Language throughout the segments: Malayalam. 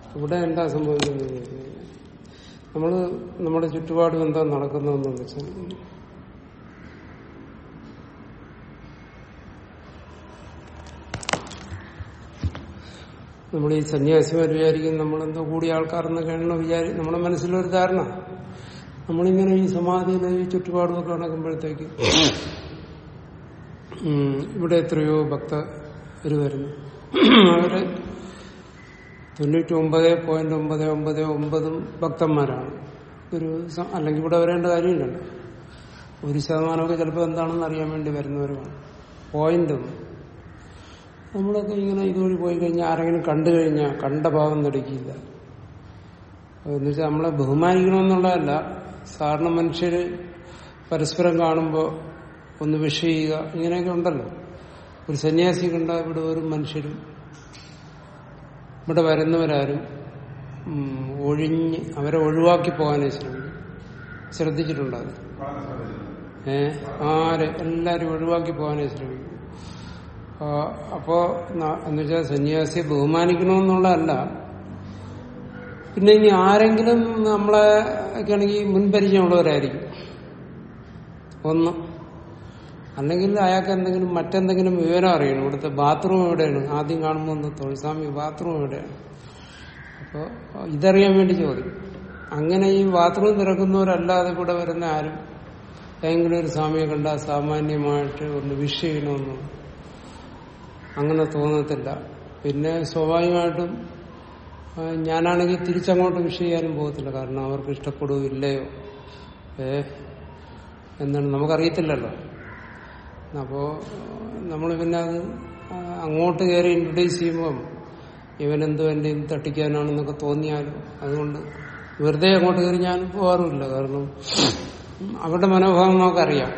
ഇവിടെ എന്താ സംഭവിക്കുന്നത് നമ്മൾ നമ്മുടെ ചുറ്റുപാടും എന്താ നടക്കുന്നതെന്ന് വെച്ചാൽ നമ്മൾ ഈ സന്യാസിമാർ വിചാരിക്കും നമ്മളെന്തോ കൂടിയ ആൾക്കാരെന്നൊക്കെയാണല്ലോ വിചാരി നമ്മുടെ മനസ്സിലൊരു ധാരണ നമ്മളിങ്ങനെ ഈ സമാധിയിൽ ഈ ചുറ്റുപാടുമൊക്കെ നടക്കുമ്പോഴത്തേക്ക് ഉം, ഇവിടെ എത്രയോ ഭക്തർ വരുന്നു അവര് തൊണ്ണൂറ്റി ഒമ്പത് പോയിന്റ് ഒമ്പത് ഒമ്പത് ഒമ്പതും ഭക്തന്മാരാണ് ഒരു സ- അല്ലെങ്കിൽ ഇവിടെ വരേണ്ട കാര്യമില്ലല്ലോ ഒരു ശതമാനമൊക്കെ ചിലപ്പോൾ എന്താണെന്ന് അറിയാൻ വേണ്ടി വരുന്നവരുമാണ് പോയിന്റും നമ്മളൊക്കെ ഇങ്ങനെ ഇതുവഴി പോയി കഴിഞ്ഞാൽ ആരെങ്കിലും കണ്ടു കഴിഞ്ഞാൽ കണ്ട ഭാവം നടിക്കില്ല എന്നുവെച്ചാൽ നമ്മളെ ബഹുമാനിക്കണമെന്നുള്ളതല്ല സാധാരണ മനുഷ്യര് പരസ്പരം കാണുമ്പോൾ ഒന്ന് വിഷ് ചെയ്യുക ഇങ്ങനെയൊക്കെ ഉണ്ടല്ലോ ഒരു സന്യാസി കണ്ട ഇവിടെ ഒരു മനുഷ്യരും ഇവിടെ വരുന്നവരാരും ഉം, ഒഴിഞ്ഞ് അവരെ ഒഴിവാക്കി പോകാനേ ശ്രമിക്കും ശ്രദ്ധിച്ചിട്ടുണ്ടോ അത് ഏ ആര് എല്ലാരും ഒഴിവാക്കി പോകാനേ ശ്രമിക്കും ആ, അപ്പോ ന- എന്നുവെച്ചാൽ സന്യാസിയെ ബഹുമാനിക്കണമെന്നുള്ളതല്ല പിന്നെ ഇനി ആരെങ്കിലും നമ്മളെ ഒക്കെ ആണെങ്കിൽ മുൻപരിചയമുള്ളവരായിരിക്കും ഒന്ന് അല്ലെങ്കിൽ അയാൾക്ക് എന്തെങ്കിലും മറ്റെന്തെങ്കിലും വിവരം അറിയണം ഇവിടുത്തെ ബാത്റൂം എവിടെയാണ് ആദ്യം കാണുമ്പോൾ ഒന്ന് തൊഴിൽസ്വാമി ബാത്റൂം എവിടെയാണ് അപ്പോൾ ഇതറിയാൻ വേണ്ടി ചോദിക്കും അങ്ങനെ ഈ ബാത്റൂം തിരക്കുന്നവരല്ലാതെ ഇവിടെ വരുന്ന ആരും ഏതെങ്കിലും ഒരു സ്വാമിയെ കണ്ടാൽ സാമാന്യമായിട്ട് ഒന്ന് വിഷ് ചെയ്യണമെന്നും അങ്ങനെ തോന്നത്തില്ല പിന്നെ സ്വാഭാവികമായിട്ടും ആ, ഞാനാണെങ്കിൽ തിരിച്ചങ്ങോട്ട് വിഷ് ചെയ്യാനും പോകത്തില്ല കാരണം അവർക്ക് ഇഷ്ടപ്പെടുകയോ ഇല്ലയോ ഏ എന്താണ് നമുക്കറിയത്തില്ലല്ലോ അപ്പോ നമ്മൾ പിന്നെ അത് ആ, അങ്ങോട്ട് കയറി ഇൻട്രൊഡ്യൂസ് ചെയ്യുമ്പം ഇവനെന്തോ എന്റെ ഇത് തട്ടിക്കാനാണെന്നൊക്കെ തോന്നിയാലും അതുകൊണ്ട് വെറുതെ അങ്ങോട്ട് കയറി ഞാൻ പോകാറുമില്ല കാരണം ഉം, അവരുടെ മനോഭാവം നമുക്കറിയാം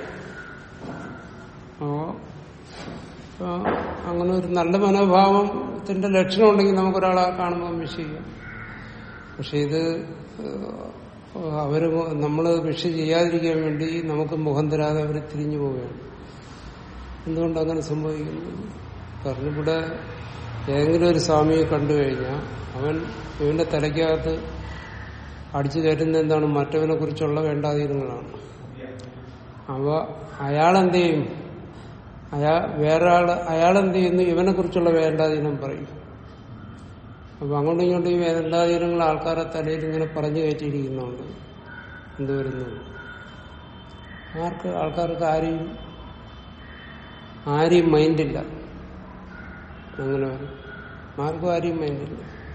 അപ്പോ ആ, അങ്ങനെ ഒരു നല്ല മനോഭാവത്തിന്റെ ലക്ഷണം ഉണ്ടെങ്കിൽ നമുക്കൊരാളെ കാണുമ്പോൾ വിഷ് ചെയ്യാം പക്ഷെ ഇത് ഏഹ്, അവര് നമ്മൾ വിഷ് ചെയ്യാതിരിക്കാൻ വേണ്ടി നമുക്ക് മുഖം തരാതെ അവർ തിരിഞ്ഞു പോവുകയാണ് എന്തുകൊണ്ട് അങ്ങനെ സംഭവിക്കുന്നു കാരണം ഇവിടെ ഏതെങ്കിലും ഒരു സ്വാമിയെ കണ്ടു കഴിഞ്ഞാൽ അവൻ ഇവന്റെ തലയ്ക്കകത്ത് അടിച്ചു കയറ്റുന്ന എന്താണ് മറ്റവനെ കുറിച്ചുള്ള വേണ്ടാതീനങ്ങളാണ് അവ അയാളെന്ത് ചെയ്യും അയാൾ വേറെ ആള് അയാളെന്ത് ചെയ്യുന്നു ഇവനെ കുറിച്ചുള്ള വേണ്ടാതീനം പറയും അപ്പൊ അങ്ങോട്ടും ഇങ്ങോട്ടും ഈ വേണ്ടാതീനങ്ങൾ ആൾക്കാരെ തലയിൽ ഇങ്ങനെ പറഞ്ഞു കയറ്റിയിരിക്കുന്നുണ്ട് എന്ത് വരുന്നു ആർക്ക് ആൾക്കാർക്ക് ആരെയും ആരെയും മൈൻഡില്ല അങ്ങനെ വരും ആർക്കും ആരെയും മൈൻഡില്ല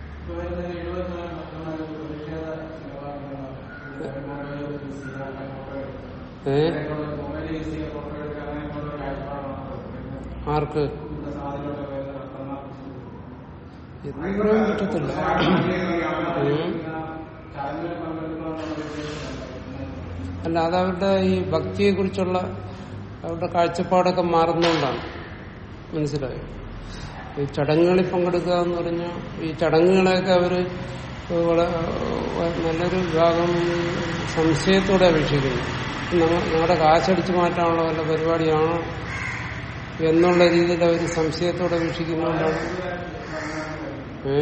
ഏ ആർക്ക് എന്നും പറ്റത്തില്ല ഉം. അല്ല അത് അവരുടെ ഈ ഭക്തിയെ കുറിച്ചുള്ള അവരുടെ കാഴ്ചപ്പാടൊക്കെ മാറുന്നതുകൊണ്ടാണ് മനസ്സിലായോ ഈ ചടങ്ങുകളിൽ പങ്കെടുക്കുക എന്ന് പറഞ്ഞാൽ ഈ ചടങ്ങുകളെയൊക്കെ അവര് വള- നല്ലൊരു വിഭാഗം സംശയത്തോടെ അപേക്ഷിക്കുന്നു നമ്മ- ഞങ്ങളുടെ കാശടിച്ചു മാറ്റാനുള്ള വല്ല പരിപാടിയാണോ എന്നുള്ള രീതിയിൽ അവർ സംശയത്തോടെ വീക്ഷിക്കുന്നതുകൊണ്ടാണ് ഏ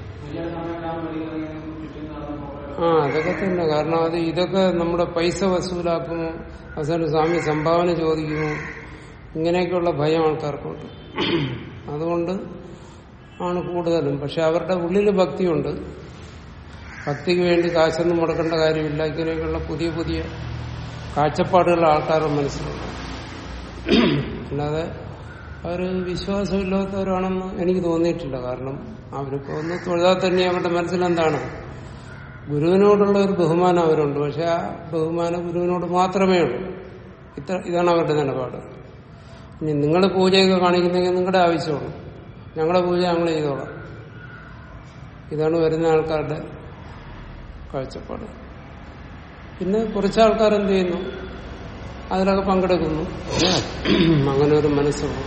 ആ അതൊക്കെ തന്നെ കാരണം അത് ഇതൊക്കെ നമ്മുടെ പൈസ വസൂലാക്കുമോ അവസാനം സ്വാമി സംഭാവന ചോദിക്കുമോ ഇങ്ങനെയൊക്കെയുള്ള ഭയം ആൾക്കാർക്കുണ്ട് അതുകൊണ്ട് ആണ് കൂടുതലും പക്ഷെ അവരുടെ ഉള്ളിൽ ഭക്തിയുണ്ട് ഭക്തിക്ക് വേണ്ടി കാശൊന്നും മുടക്കേണ്ട കാര്യമില്ല ഇങ്ങനെയൊക്കെയുള്ള പുതിയ പുതിയ കാഴ്ചപ്പാടുകൾ ആൾക്കാരുടെ മനസ്സിലുണ്ട് അല്ലാതെ അവർ വിശ്വാസമില്ലാത്തവരാണെന്ന് എനിക്ക് തോന്നിയിട്ടില്ല കാരണം അവരിപ്പോ ഒന്ന് തൊഴുതാൽ തന്നെ അവരുടെ മനസ്സിലെന്താണ് ഗുരുവിനോടുള്ള ഒരു ബഹുമാനം അവരുണ്ട് പക്ഷെ ആ ബഹുമാനം ഗുരുവിനോട് മാത്രമേ ഉള്ളൂ ഇത്ര ഇതാണ് അവരുടെ നിലപാട് ഇനി നിങ്ങൾ പൂജയൊക്കെ കാണിക്കുന്നെങ്കിൽ നിങ്ങളുടെ ആവശ്യമാണ് ഞങ്ങളുടെ പൂജ ഞങ്ങൾ ചെയ്തോളാം ഇതാണ് വരുന്ന ആൾക്കാരുടെ കാഴ്ചപ്പാട് പിന്നെ കുറച്ച് ആൾക്കാർ എന്ത് ചെയ്യുന്നു അതിലൊക്കെ പങ്കെടുക്കുന്നു അങ്ങനെ ഒരു മനസ്സുള്ളൂ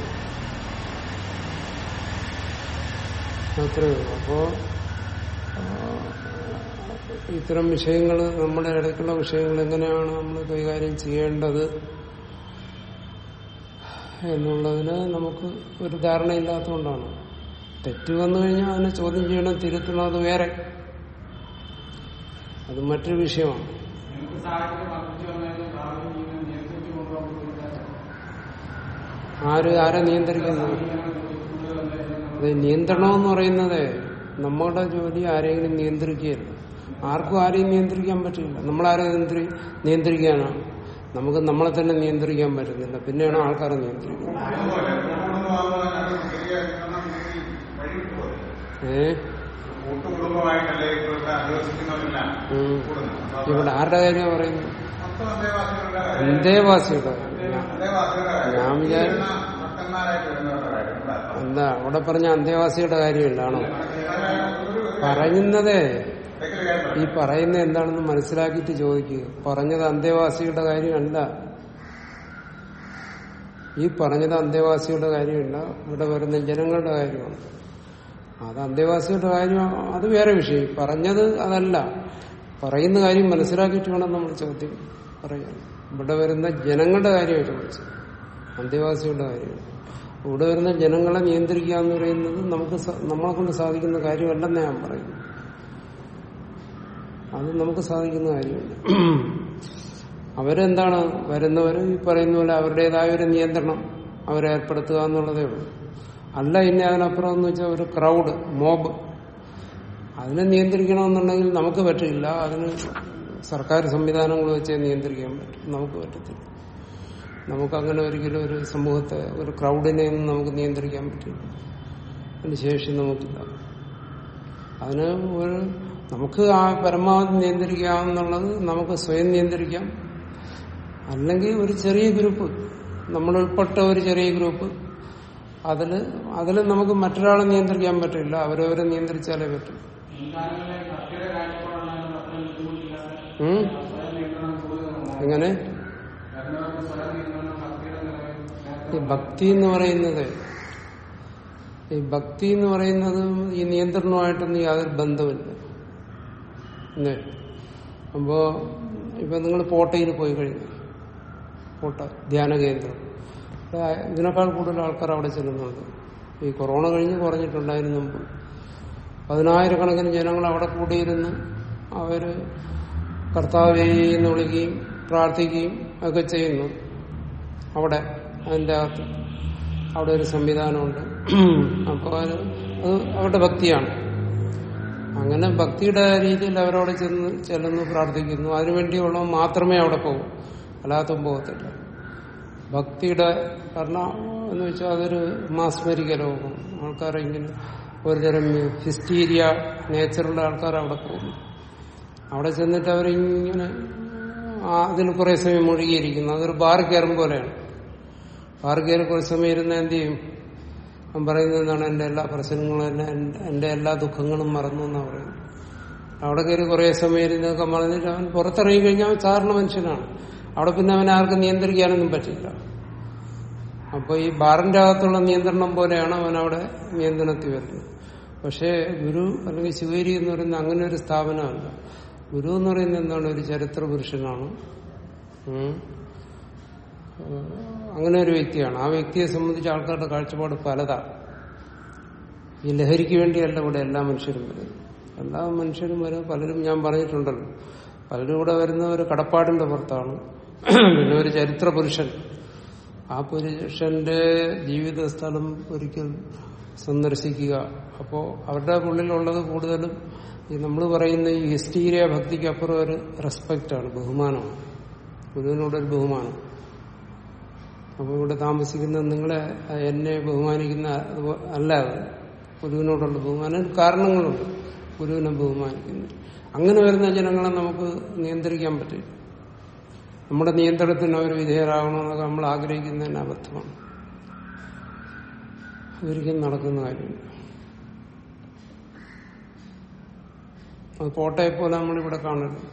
അത്രേ ഉള്ളൂ അപ്പോ ആ, ഇത്തരം വിഷയങ്ങൾ നമ്മുടെ ഇടയ്ക്കുള്ള വിഷയങ്ങൾ എങ്ങനെയാണ് നമ്മൾ കൈകാര്യം ചെയ്യേണ്ടത് എന്നുള്ളതിന് നമുക്ക് ഒരു ധാരണയില്ലാത്തതുകൊണ്ടാണ് തെറ്റ് വന്നു കഴിഞ്ഞാൽ അതിനെ ചോദ്യം ചെയ്യണം തിരുത്തണം അത് വേറെ അത് മറ്റൊരു വിഷയമാണ് നിങ്ങൾക്ക് സാഹചര്യം വർദ്ധിച്ചു വന്നതിന് പ്രാഥമിക ജീവിതം നിയന്ത്രിച്ചു കൊണ്ടുപോകാൻ ബുദ്ധിമുട്ടാണ് ആര് ആരെ നിയന്ത്രിക്കുന്നത് അത് നിയന്ത്രണം എന്ന് പറയുന്നത് നമ്മുടെ ജോലി ആരെങ്കിലും നിയന്ത്രിക്കുകയല്ല ആർക്കും ആരെയും നിയന്ത്രിക്കാൻ പറ്റില്ല നമ്മളാരെ നിയന്ത്രി നിയന്ത്രിക്കാനാണ് നമുക്ക് നമ്മളെ തന്നെ നിയന്ത്രിക്കാൻ പറ്റുന്നില്ല പിന്നെയാണ് ആൾക്കാരെ നിയന്ത്രിക്കുന്നത് ഏ കൂട്ടുകുടുംബമായിട്ടല്ലേ ഇപ്പോഴത്തെ അധിവസിക്കുന്നവരെല്ലാം ഉം. കൂടുന്നത് അപ്പൊ ഇവിടെ ആരുടെ കാര്യം പറയുന്നത് മൊത്തം അന്തേവാസികളുടെ കാര്യം. അന്തേവാസിയുടെ അന്തേവാസികളുടെ കാര്യം. ഞാൻ വിചാരി- വരുന്ന ഭക്തന്മാരായിട്ട് വരുന്നവരുടെ കാര്യം ഇവിടെ അർത്ഥം. എന്താ അവിടെ പറഞ്ഞ അന്തേവാസിയുടെ കാര്യമില്ലാണോ ഒരു- ഒരു- പറയുന്നതേ ഇടയ്ക്കൊരു കാര്യം പറയാം. ഈ പറയുന്ന എന്താണെന്ന് മനസ്സിലാക്കിയിട്ട് ചോദിക്കുക പറഞ്ഞത് അന്തേവാസിയുടെ കാര്യമല്ല ഈ പറഞ്ഞത് അന്തേവാസിയുടെ കാര്യമല്ല ഇവിടെ വരുന്ന ജനങ്ങളുടെ കാര്യമാണ് അത് അന്തേവാസിയുടെ കാര്യം അത് വേറെ വിഷയം പറഞ്ഞത് അതല്ല പറയുന്ന കാര്യം മനസ്സിലാക്കിയിട്ട് വേണം നമ്മൾ ചോദ്യം പറയാൻ ഇവിടെ വരുന്ന ജനങ്ങളുടെ കാര്യമാണ് ചോദിച്ചത് അന്തേവാസിയുടെ കാര്യം ഇവിടെ വരുന്ന ജനങ്ങളെ നിയന്ത്രിക്കുക എന്ന് പറയുന്നത് നമുക്ക് സ- നമ്മളെ കൊണ്ട് സാധിക്കുന്ന കാര്യമല്ലെന്ന് ഞാൻ പറയുന്നു അത് നമുക്ക് സാധിക്കുന്ന കാര്യമല്ല അവരെന്താണ് വരുന്നവർ ഈ പറയുന്ന പോലെ അവരുടേതായ ഒരു നിയന്ത്രണം അവരെ ഏർപ്പെടുത്തുക എന്നുള്ളതേ ഉള്ളൂ അല്ല ഇനി അതിനപ്പുറം എന്ന് വെച്ചാൽ ഒരു ക്രൗഡ് മോബ് അതിനെ നിയന്ത്രിക്കണമെന്നുണ്ടെങ്കിൽ നമുക്ക് പറ്റില്ല അതിന് സർക്കാർ സംവിധാനങ്ങൾ വെച്ചേ നിയന്ത്രിക്കാൻ പറ്റും നമുക്ക് പറ്റത്തില്ല നമുക്ക് അങ്ങനെ ഒരിക്കലും ഒരു സമൂഹത്തെ ഒരു ക്രൗഡിനെ ഒന്നും നമുക്ക് നിയന്ത്രിക്കാൻ പറ്റില്ല അതിന് ശേഷി നമുക്കില്ല അതിന് ഒരു നമുക്ക് ആ പരമാവധി നിയന്ത്രിക്കാമെന്നുള്ളത് നമുക്ക് സ്വയം നിയന്ത്രിക്കാം അല്ലെങ്കിൽ ഒരു ചെറിയ ഗ്രൂപ്പ് നമ്മൾ ഉൾപ്പെട്ട ഒരു ചെറിയ ഗ്രൂപ്പ് അതിൽ അതിൽ നമുക്ക് മറ്റൊരാളെ നിയന്ത്രിക്കാൻ പറ്റില്ല അവരവരെ നിയന്ത്രിച്ചാലേ പറ്റും മുൻകാലങ്ങളിലെ ഭക്തിയുടെ കാഴ്ചപ്പാടുണ്ടായിരുന്ന അത്രയും ബുദ്ധിമുട്ടില്ലാതെ ഉം? സ്വയം നിയന്ത്രണം കൂടുതൽ എങ്ങനെ വരുന്നവർക്ക് സ്വയം നിയന്ത്രണം ഭക്തിയുടെ നിലയിൽ നേരത്തെ ഈ ഭക്തി എന്ന് പറയുന്നത് ഈ ഭക്തി എന്ന് പറയുന്നത് ഈ നിയന്ത്രണവുമായിട്ടൊന്നും യാതൊരു ബന്ധമില്ല അല്ലേ അപ്പോ ഇപ്പൊ നിങ്ങൾ പോട്ടയിൽ പോയി കഴിഞ്ഞു പോട്ട ധ്യാന കേന്ദ്രം ഇവിടെ ഇതിനേക്കാൾ കൂടുതൽ ആൾക്കാർ അവിടെ ചെല്ലുന്നുണ്ട് ഈ കൊറോണ കഴിഞ്ഞ് കുറഞ്ഞിട്ടുണ്ടായിരുന്നു മുമ്പ് പതിനായിരക്കണക്കിന് ജനങ്ങൾ അവിടെ കൂടിയിരുന്ന് അവര് കർത്താവേ എന്ന് വിളിക്കുകയും പ്രാർത്ഥിക്കുകയും ഒക്കെ ചെയ്യുന്നു അവിടെ അതിൻ്റെ അകത്ത് അവിടെ ഒരു സംവിധാനമുണ്ട് അപ്പോൾ അത് അത് അവരുടെ ഭക്തിയാണ് അങ്ങനെ ഭക്തിയുടെ രീതിയിൽ അവരവിടെ ചെന്ന് ചെല്ലുന്നു പ്രാർത്ഥിക്കുന്നു അതിനുവേണ്ടിയുള്ള മാത്രമേ അവിടെ പോകും അല്ലാത്തും പോകത്തില്ല ഭക്തിയുടെ കാരണം എന്ന് വെച്ചാൽ അതൊരു മാസ്മരിക രോഗം ആൾക്കാരെ ഇങ്ങനെ ഒരുതരം ഹിസ്റ്റീരിയ നേച്ചറുള്ള ആൾക്കാർ അവിടെ പോകുന്നു അവിടെ ചെന്നിട്ട് അവരിങ്ങനെ ആ അതിൽ കുറെ സമയം മുഴുകിയിരിക്കുന്നു അതൊരു ബാർ കയറും പോലെയാണ് ബാർ കയറി കുറേ സമയം ഇരുന്ന് എന്ത് ചെയ്യും അവൻ പറയുന്നത് എന്താണ് എന്റെ എല്ലാ പ്രശ്നങ്ങളും എന്നെ എന്റെ എല്ലാ ദുഃഖങ്ങളും മറന്നു എന്നാണ് പറയുന്നത് അവിടെ കയറി കുറെ സമയം ഇരുന്നൊക്കെ മറന്നിട്ട് അവൻ പുറത്തിറങ്ങി കഴിഞ്ഞാൽ അവൻ സാധാരണ മനുഷ്യനാണ് അവിടെ പിന്നെ അവനെ ആർക്കും നിയന്ത്രിക്കാനൊന്നും പറ്റില്ല അപ്പോൾ ഈ ബാറിന്റെ അകത്തുള്ള നിയന്ത്രണം പോലെയാണ് അവൻ അവിടെ നിയന്ത്രണത്തിൽ വരുന്നത് പക്ഷേ ഗുരു അല്ലെങ്കിൽ ശിവേരി എന്ന് പറയുന്ന അങ്ങനെ ഒരു സ്ഥാപനമല്ല ഗുരു എന്ന് പറയുന്നത് എന്താണ് ഒരു ചരിത്ര പുരുഷനാണ് ഉം. ഏഹ് അങ്ങനെ ഒരു വ്യക്തിയാണ് ആ വ്യക്തിയെ സംബന്ധിച്ച് ആൾക്കാരുടെ കാഴ്ചപ്പാട് പലതാണ് ഈ ലഹരിക്ക് വേണ്ടിയല്ല ഇവിടെ എല്ലാ മനുഷ്യരും വരുന്നത് എല്ലാ മനുഷ്യരും വരും പലരും ഞാൻ പറഞ്ഞിട്ടുണ്ടല്ലോ പലരും ഇവിടെ വരുന്ന ഒരു കടപ്പാടിന്റെ പുറത്താണ് പിന്നെ ഒരു ചരിത്ര പുരുഷൻ ആ പുരുഷന്റെ ജീവിത സ്ഥലം ഒരിക്കൽ സന്ദർശിക്കുക അപ്പോ അവരുടെ ഉള്ളിലുള്ളത് കൂടുതലും ഈ നമ്മൾ പറയുന്ന ഈ ഹിസ്റ്റീരിയ ഭക്തിക്ക് അപ്പുറം ഒരു റെസ്പെക്റ്റാണ് ബഹുമാനമാണ് ഗുരുവിനോടൊരു ബഹുമാനം അപ്പോൾ ഇവിടെ താമസിക്കുന്ന നിങ്ങളെ എന്നെ ബഹുമാനിക്കുന്ന അതുപോ- അല്ല അത് ഗുരുവിനോടുള്ള ബഹുമാനം കാരണങ്ങളുണ്ട് ഗുരുവിനെ ബഹുമാനിക്കുന്നു അങ്ങനെ വരുന്ന ജനങ്ങളെ നമുക്ക് നിയന്ത്രിക്കാൻ പറ്റില്ല നമ്മുടെ നിയന്ത്രണത്തിന് അവർ വിധേയരാകണമെന്നൊക്കെ നമ്മൾ ആഗ്രഹിക്കുന്നതിന് അബദ്ധമാണ് അതൊരിക്കലും നടക്കുന്ന കാര്യമില്ല അത് കോട്ടയെ പോലെ നമ്മളിവിടെ കാണരുത്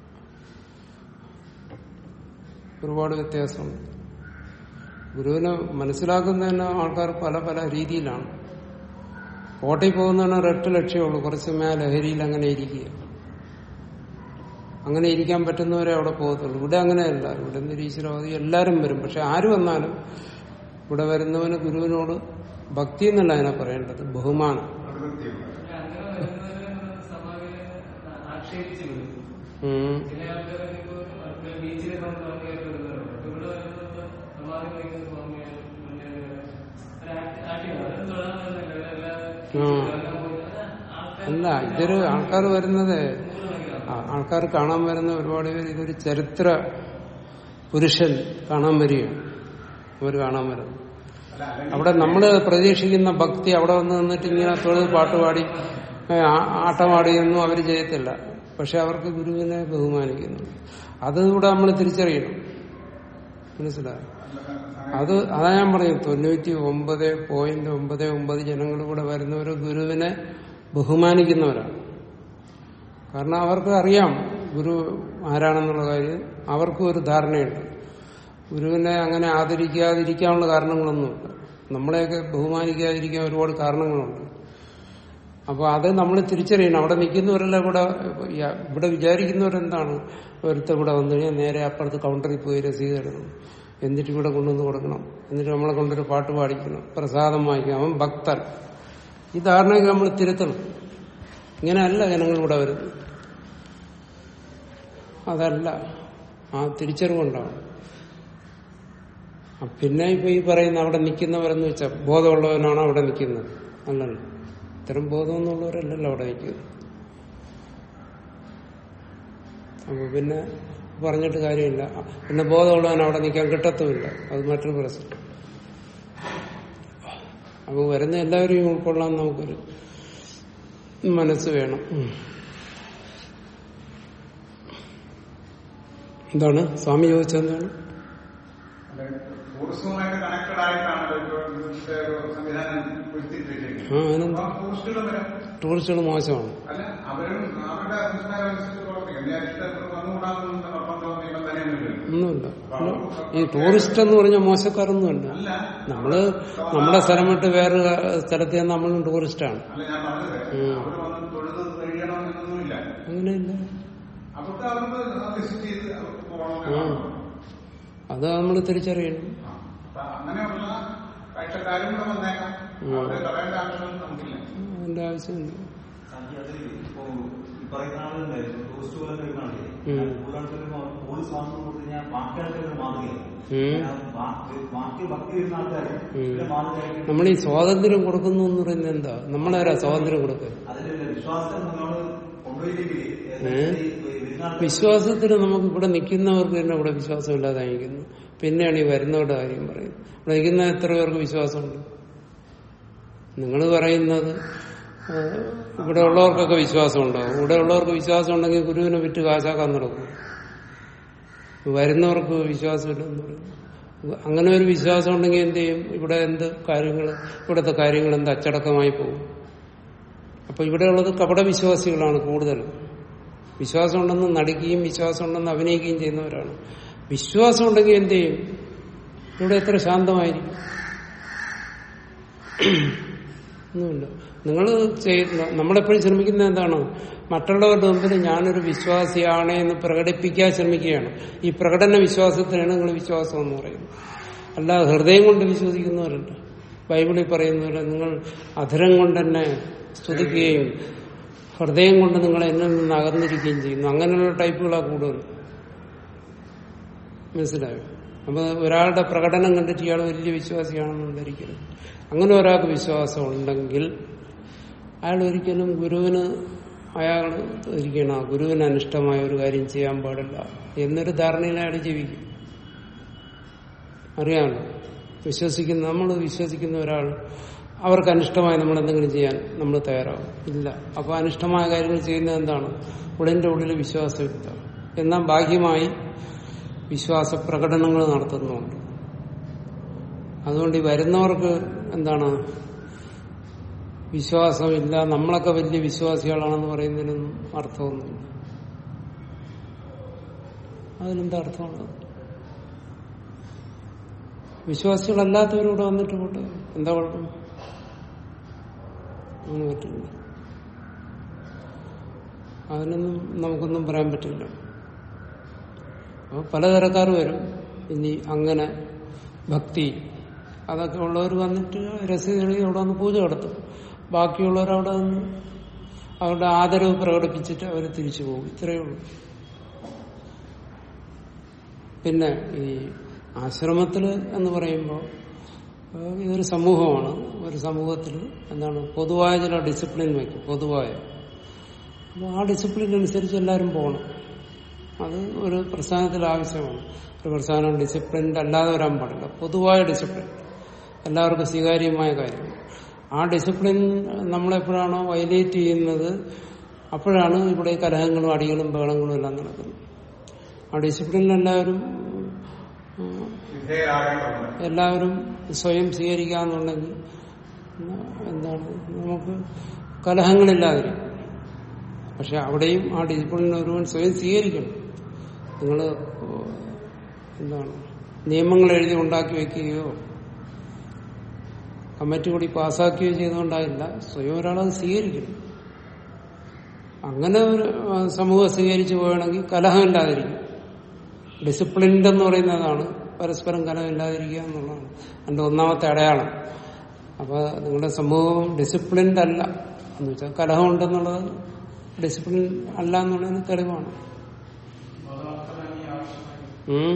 ഒരുപാട് വ്യത്യാസമുണ്ട് ഗുരുവിനെ മനസ്സിലാക്കുന്നതിന് ആൾക്കാർ പല പല രീതിയിലാണ് കോട്ടയിൽ പോകുന്നതിന് ഒരൊറ്റ ലക്ഷ്യമുള്ളൂ കുറച്ച് സമയം ആ ലഹരിയിൽ അങ്ങനെ ഇരിക്കുക അങ്ങനെ ഇരിക്കാൻ പറ്റുന്നവരെ അവിടെ പോകത്തുള്ളൂ ഇവിടെ അങ്ങനെയല്ല ഇവിടെ നിരീശ്വരവാദി എല്ലാവരും വരും പക്ഷെ ആര് വന്നാലും ഇവിടെ വരുന്നവന് ഗുരുവിനോട് ഭക്തി എന്നല്ല അതിനെ പറയേണ്ടത് ബഹുമാനം പ്രതിപത്തിയുണ്ട് അങ്ങനെ വരുന്നതിനെ സമാധിയെ ആക്ഷേപിച്ചു വിടും ഉം. ചില ആൾക്കാരെ ഇപ്പോ ബീച്ചിലെ കൊണ്ട് സ്വാമിയായിട്ട് വരുന്നവരുണ്ട് അപ്പൊ ഇവിടെ വരുന്നത് സമാധി വഹിക്കുന്ന സ്വാമിയായിട്ട് ആക്ടിവാണ് അത് തൊഴാൻ വരുന്നില്ല ഇവരെല്ലാം ആ. എല്ലാം പോയി ആൾക്കാർ അല്ല ഇതൊരു ആൾക്കാർ വരുന്നത് ആ, ആൾക്കാർ കാണാൻ വരുന്ന ഒരുപാട് പേര് ഇതൊരു ചരിത്ര പുരുഷൻ കാണാൻ വരികയാണ് അവർ കാണാൻ വരുന്നത് അല്ല അല്ലെങ്കിൽ അവിടെ നമ്മൾ പ്രതീക്ഷിക്കുന്ന ഭക്തി അവിടെ വന്ന് നിന്നിട്ട് ഇങ്ങനെ തൊഴിൽ പാട്ടുപാടി ഏ, ആ- ആട്ടമാടിയൊന്നും അവർ ചെയ്യത്തില്ല പക്ഷെ അവർക്ക് ഗുരുവിനെ ബഹുമാനിക്കുന്നു അതുകൂടെ നമ്മൾ തിരിച്ചറിയണം മനസ്സിലായോ അത് അതാ ഞാൻ പറഞ്ഞു തൊണ്ണൂറ്റി ഒമ്പത് പോയിന്റ് ഒമ്പത് ഒമ്പത് ജനങ്ങൾ കൂടെ വരുന്നവർ ഗുരുവിനെ ബഹുമാനിക്കുന്നവരാണ് കാരണം അവർക്ക് അറിയാം ഗുരു ആരാണെന്നുള്ള കാര്യം അവർക്കും ഒരു ധാരണയുണ്ട് ഗുരുവിനെ അങ്ങനെ ആദരിക്കാതിരിക്കാനുള്ള കാരണങ്ങളൊന്നുമില്ല നമ്മളെയൊക്കെ ബഹുമാനിക്കാതിരിക്കാൻ ഒരുപാട് കാരണങ്ങളുണ്ട് അപ്പൊ അത് നമ്മൾ തിരിച്ചറിയണം അവിടെ നിൽക്കുന്നവരെല്ലാം ഇവിടെ ഈ- ഇവിടെ വിചാരിക്കുന്നവരെന്താണ് ഒരുത്ത ഇവിടെ വന്നു കഴിഞ്ഞാൽ നേരെ അപ്പുറത്ത് കൗണ്ടറിൽ പോയി രസീത് എടുക്കണം എന്നിട്ട് ഇവിടെ കൊണ്ടുവന്ന് കൊടുക്കണം എന്നിട്ട് നമ്മളെ കൊണ്ടൊരു പാട്ട് പാടിക്കണം പ്രസാദം വാങ്ങിക്കണം അവൻ ഭക്തൻ ഈ ധാരണയൊക്കെ നമ്മൾ തിരുത്തണം ഇങ്ങനെയല്ല ജനങ്ങൾ ഇവിടെ വരുന്നത് അതല്ല ആ തിരിച്ചറിവുണ്ടാവും ആ, പിന്നെ ഇപ്പൊ ഈ പറയുന്ന അവിടെ നിൽക്കുന്നവരെന്ന് വെച്ചാൽ ബോധമുള്ളവനാണോ അവിടെ നിൽക്കുന്നത് അല്ലല്ലോ ഇത്തരം ബോധമൊന്നുള്ളവരല്ലല്ലോ അവിടെ നിൽക്കുന്നത് അപ്പൊ പിന്നെ പറഞ്ഞിട്ട് കാര്യമില്ല പിന്നെ ബോധമുള്ളവൻ അവിടെ നിൽക്കാൻ കിട്ടത്തുമില്ല അത് മറ്റൊരു പ്രശ്നം അപ്പൊ വരുന്ന എല്ലാവരെയും ഉൾക്കൊള്ളാൻ നമുക്കൊരു മനസ്സ് വേണം ഉം. എന്താണ് സ്വാമി ചോദിച്ചെന്താണ് ടൂറിസവുമായിട്ട് കണക്റ്റഡ് ആയിട്ടാണ് ഇവിടുത്തെ ഒരു സംവിധാനം ഉരുത്തിരിച്ചിരിക്കുന്നത് ആ അതിനെന്താ അപ്പൊ ടൂറിസ്റ്റുകൾ വരാം ടൂറിസ്റ്റുകൾ മോശമാണ് അല്ല അവരും അവരുടെ സംസ്കാരം അനുസരിച്ച് പ്രവർത്തിക്കും ഞാൻ ഇഷ്ടത്തിൽ വന്നുകൂടാമെന്ന് നിർബന്ധം നിയമം തന്നെയൊന്നുമില്ല ഒന്നുമില്ല ഈ ടൂറിസ്റ്റ് എന്ന് പറഞ്ഞാൽ മോശക്കാരൊന്നുമല്ല അല്ല നമ്മള് നമ്മുടെ സ്ഥലം വിട്ട് വേറെ സ്ഥലത്ത് ചെന്ന് നമ്മളും ടൂറിസ്റ്റാണ് അല്ല ഞാൻ പറഞ്ഞത് അവർ വന്ന് തൊഴുത് കഴിയണം എന്നൊന്നുമില്ല അങ്ങനെയില്ല അവർക്ക് അവർക്ക് വിസിറ്റ് ചെയ്ത് അവർക്ക് പോകണം ആ എന്നാണ്. അത് നമ്മൾ തിരിച്ചറിയണം ആ. അപ്പൊ അങ്ങനെയുള്ള കാഴ്ചക്കാരും കൂടെ വന്നേക്കാം അവരെ തടയേണ്ട ആവശ്യം നമുക്കില്ല അതിന്റെ ആവശ്യമില്ല സംഖ്യ അതിൽ ഇപ്പോ ഈ പറയുന്ന ആളുണ്ടായിരുന്നു ടൂറിസ്റ്റ് പോലെ വരുന്ന ആളില്ലേ ഉം. കൂടുതലാൾക്കാരും പോലീസ് വാങ്ങുന്ന കൊടുത്ത് കഴിഞ്ഞാൽ ബാക്കി ആൾക്കാരുടെ മാതൃകയാണ് ഉം. കാരണം ബാക്കി- ബാക്കി ഭക്തി വരുന്ന ആൾക്കാർ ഉം. മാതൃകയായിട്ട് നമ്മൾ ഈ സ്വാതന്ത്ര്യം കൊടുക്കുന്നു എന്ന് പറയുന്നത് എന്താ നമ്മളാരാ സ്വാതന്ത്ര്യം കൊടുക്കുക അതിന്റെ വിശ്വാസം നമ്മളോട് കൊണ്ടുപോയില്ലെങ്കിൽ ഏ? വരുന്ന ആൾക്കാർ വിശ്വാസത്തിന് നമുക്ക് ഇവിടെ നിൽക്കുന്നവർക്ക് തന്നെ ഇവിടെ വിശ്വാസം ഇല്ലാതായിരിക്കുന്നു പിന്നെയാണ് ഈ വരുന്നവരുടെ കാര്യം പറയുന്നത് ഇവിടെ നിൽക്കുന്ന എത്ര പേർക്ക് വിശ്വാസമുണ്ട് നിങ്ങൾ പറയുന്നത് ഏഹ്, ഇവിടെ ഉള്ളവർക്കൊക്കെ വിശ്വാസം ഉണ്ടാവും ഇവിടെ ഉള്ളവർക്ക് വിശ്വാസം ഉണ്ടെങ്കിൽ ഗുരുവിനെ വിറ്റ് കാശാക്കാൻ നടക്കും വരുന്നവർക്ക് വിശ്വാസമില്ലെന്ന് പറയും അങ്ങനെ ഒരു വിശ്വാസം ഉണ്ടെങ്കിൽ എന്ത് ചെയ്യും ഇവിടെ എന്ത് കാര്യങ്ങൾ ഇവിടുത്തെ കാര്യങ്ങൾ എന്ത് അച്ചടക്കമായി പോകും അപ്പൊ ഇവിടെയുള്ളത് കപട വിശ്വാസികളാണ് കൂടുതലും വിശ്വാസം ഉണ്ടെന്ന് നടിക്കുകയും വിശ്വാസം ഉണ്ടെന്ന് അഭിനയിക്കുകയും ചെയ്യുന്നവരാണ് വിശ്വാസം ഉണ്ടെങ്കിൽ എന്ത് ചെയ്യും ഇവിടെ എത്ര ശാന്തമായിരിക്കും ഒന്നുമില്ല നിങ്ങൾ ചെയ്യുന്ന നമ്മളെപ്പോഴും ശ്രമിക്കുന്നത് എന്താണ് മറ്റുള്ളവരുടെ മുമ്പിൽ ഞാനൊരു വിശ്വാസിയാണ് എന്ന് പ്രകടിപ്പിക്കാൻ ശ്രമിക്കുകയാണ് ഈ പ്രകടന വിശ്വാസത്തിനാണ് നിങ്ങൾ വിശ്വാസം എന്ന് പറയുന്നത് അല്ലാതെ ഹൃദയം കൊണ്ട് വിശ്വസിക്കുന്നവരുണ്ട് ബൈബിളിൽ പറയുന്നവരെ നിങ്ങൾ അധരം കൊണ്ട് തന്നെ സ്തുതിക്കുകയും ഹൃദയം കൊണ്ട് നിങ്ങൾ എന്നിൽ നിന്ന് അകന്നിരിക്കുകയും ചെയ്യുന്നു അങ്ങനെയുള്ള ടൈപ്പുകളാണ് കൂടുതൽ മനസ്സിലായോ അപ്പൊ ഒരാളുടെ പ്രകടനം കണ്ടിട്ട് ഇയാൾ വലിയ വിശ്വാസിയാണെന്ന് ധരിക്കരുത് അങ്ങനെ ഒരാൾക്ക് വിശ്വാസം ഉണ്ടെങ്കിൽ അയാൾ ഒരിക്കലും ഗുരുവിന് അയാൾ ഇരിക്കണം ആ ഗുരുവിന് അനിഷ്ടമായ ഒരു കാര്യം ചെയ്യാൻ പാടില്ല എന്നൊരു ധാരണയിൽ അയാൾ ജീവിക്കും അറിയാമല്ലോ വിശ്വസിക്കുന്ന നമ്മൾ വിശ്വസിക്കുന്ന ഒരാൾ അവർക്ക് അനിഷ്ടമായി നമ്മൾ എന്തെങ്കിലും ചെയ്യാൻ നമ്മൾ തയ്യാറാവും ഇല്ല അപ്പൊ അനിഷ്ടമായ കാര്യങ്ങൾ ചെയ്യുന്നത് എന്താണ് ഉള്ളിന്റെ ഉള്ളിൽ വിശ്വാസമില്ല എന്നാൽ ബാഹ്യമായി വിശ്വാസ പ്രകടനങ്ങൾ നടത്തുന്നുണ്ട് അതുകൊണ്ട് ഈ വരുന്നവർക്ക് എന്താണ് വിശ്വാസമില്ല നമ്മളൊക്കെ വലിയ വിശ്വാസികളാണെന്ന് പറയുന്നതിനൊന്നും അർത്ഥമൊന്നുമില്ല അതിനെന്താ അർത്ഥമുള്ളത് വിശ്വാസികളല്ലാത്തവരോട് വന്നിട്ട് പോട്ടെ എന്താ കുഴപ്പം അങ്ങനെ പറ്റില്ല അതിനൊന്നും നമുക്കൊന്നും പറയാൻ പറ്റില്ല അപ്പോൾ പലതരക്കാർ വരും ഇനി അങ്ങനെ ഭക്തി അതൊക്കെ ഉള്ളവർ വന്നിട്ട് രസീത് എഴുതി അവിടെ വന്ന് പൂജ നടത്തും ബാക്കിയുള്ളവർ അവിടെ നിന്ന് അവരുടെ ആദരവ് പ്രകടിപ്പിച്ചിട്ട് അവർ തിരിച്ചു പോകും ഇത്രയേ ഉള്ളൂ പിന്നെ ഈ ആശ്രമത്തിൽ എന്ന് പറയുമ്പോൾ ഏഹ് ഇതൊരു സമൂഹമാണ് ഒരു സമൂഹത്തിൽ എന്താണ് പൊതുവായ ചില ഡിസിപ്ലിൻ വയ്ക്കും പൊതുവായ അപ്പോൾ ആ ഡിസിപ്ലിൻ അനുസരിച്ച് എല്ലാവരും പോകണം അത് ഒരു പ്രസ്ഥാനത്തിൽ ആവശ്യമാണ് ഒരു പ്രസ്ഥാനം ഡിസിപ്ലിൻഡ് അല്ലാതെ വരാൻ പാടില്ല പൊതുവായ ഡിസിപ്ലിൻ എല്ലാവർക്കും സ്വീകാര്യമായ കാര്യം ആ ഡിസിപ്ലിൻ നമ്മളെപ്പോഴാണോ വയലേറ്റ് ചെയ്യുന്നത് അപ്പോഴാണ് ഇവിടെ ഈ കലഹങ്ങളും അടികളും ബഹളങ്ങളും എല്ലാം നടക്കുന്നത് ആ ഡിസിപ്ലിനിൽ എല്ലാവരും ഉം, വിധേയരാകേണ്ടതുണ്ട് എല്ലാവരും സ്വയം സ്വീകരിക്കാന്നുണ്ടെങ്കിൽ എന്താണ് നമുക്ക് കലഹങ്ങളില്ലാതിരിക്കും പക്ഷെ അവിടെയും ആ ഡിസിപ്ലിൻ ഒരുവൻ സ്വയം സ്വീകരിക്കണം നിങ്ങൾ എന്താണ് നിയമങ്ങൾ എഴുതി ഉണ്ടാക്കി വെക്കുകയോ കമ്മിറ്റി കൂടി പാസ്സാക്കുകയോ ചെയ്തുകൊണ്ടായില്ല സ്വയം ഒരാളത് സ്വീകരിക്കണം അങ്ങനെ ഒരു ആ, സമൂഹം സ്വീകരിച്ചു പോവുകയാണെങ്കിൽ കലഹമില്ലാതിരിക്കും ഡിസിപ്ലിൻഡ് എന്ന് പറയുന്നതാണ് പരസ്പരം കലഹമില്ലാതിരിക്കുക എന്നുള്ളതാണ് അതിന്റെ ഒന്നാമത്തെ അടയാളം അപ്പൊ നിങ്ങളുടെ സമൂഹം ഡിസിപ്ലിൻഡ് അല്ല എന്ന് വെച്ചാൽ കലഹം ഉണ്ടെന്നുള്ളത് ഡിസിപ്ലിൻ അല്ല എന്നുള്ളതിന് തെളിവാണ് ഉം.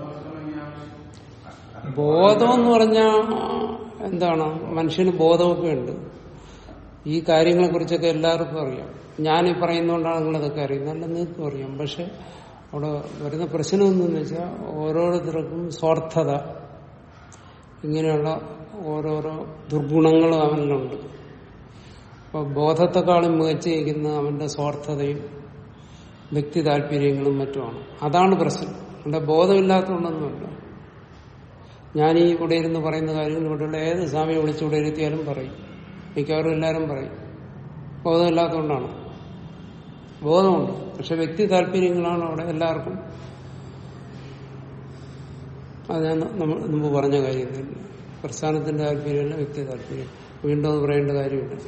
ബോധം എന്ന് പറഞ്ഞാൽ എന്താണ് മനുഷ്യന് ബോധമൊക്കെ ഉണ്ട് ഈ കാര്യങ്ങളെ കുറിച്ചൊക്കെ എല്ലാവർക്കും അറിയാം ഞാൻ ഈ പറയുന്നതുകൊണ്ടാണ് നിങ്ങളിതൊക്കെ അറിയുന്നത് അല്ല നിങ്ങൾക്കും അറിയാം പക്ഷെ അവിടെ വരുന്ന പ്രശ്നം എന്തെന്ന് വെച്ചാൽ ഓരോരുത്തർക്കും സ്വാർത്ഥത ഇങ്ങനെയുള്ള ഓരോരോ ദുർഗുണങ്ങളും അവനിലുണ്ട് അപ്പൊ ബോധത്തെക്കാളും മികച്ചു നിൽക്കുന്ന അവന്റെ സ്വാർത്ഥതയും വ്യക്തി താല്പര്യങ്ങളും മറ്റുമാണ് അതാണ് പ്രശ്നം അവിടെ ബോധമില്ലാത്തതുകൊണ്ടൊന്നുമല്ല ഞാൻ ഈ ഇവിടെ ഇരുന്ന് പറയുന്ന കാര്യങ്ങൾ ഇവിടെയുള്ള ഏത് സ്വാമിയെ വിളിച്ച് ഇവിടെ ഇരുത്തിയാലും പറയും മിക്കവാറും എല്ലാവരും പറയും ബോധമില്ലാത്തതുകൊണ്ടാണ് ബോധമുണ്ട് പക്ഷെ വ്യക്തി താല്പര്യങ്ങളാണ് അവിടെ എല്ലാവർക്കും അത് ഞാൻ നമ്മ- മുമ്പ് പറഞ്ഞ കാര്യം തന്നെ പ്രസ്ഥാനത്തിന്റെ താല്പര്യമല്ല വ്യക്തി താല്പര്യം വീണ്ടും അത് പറയേണ്ട കാര്യമില്ല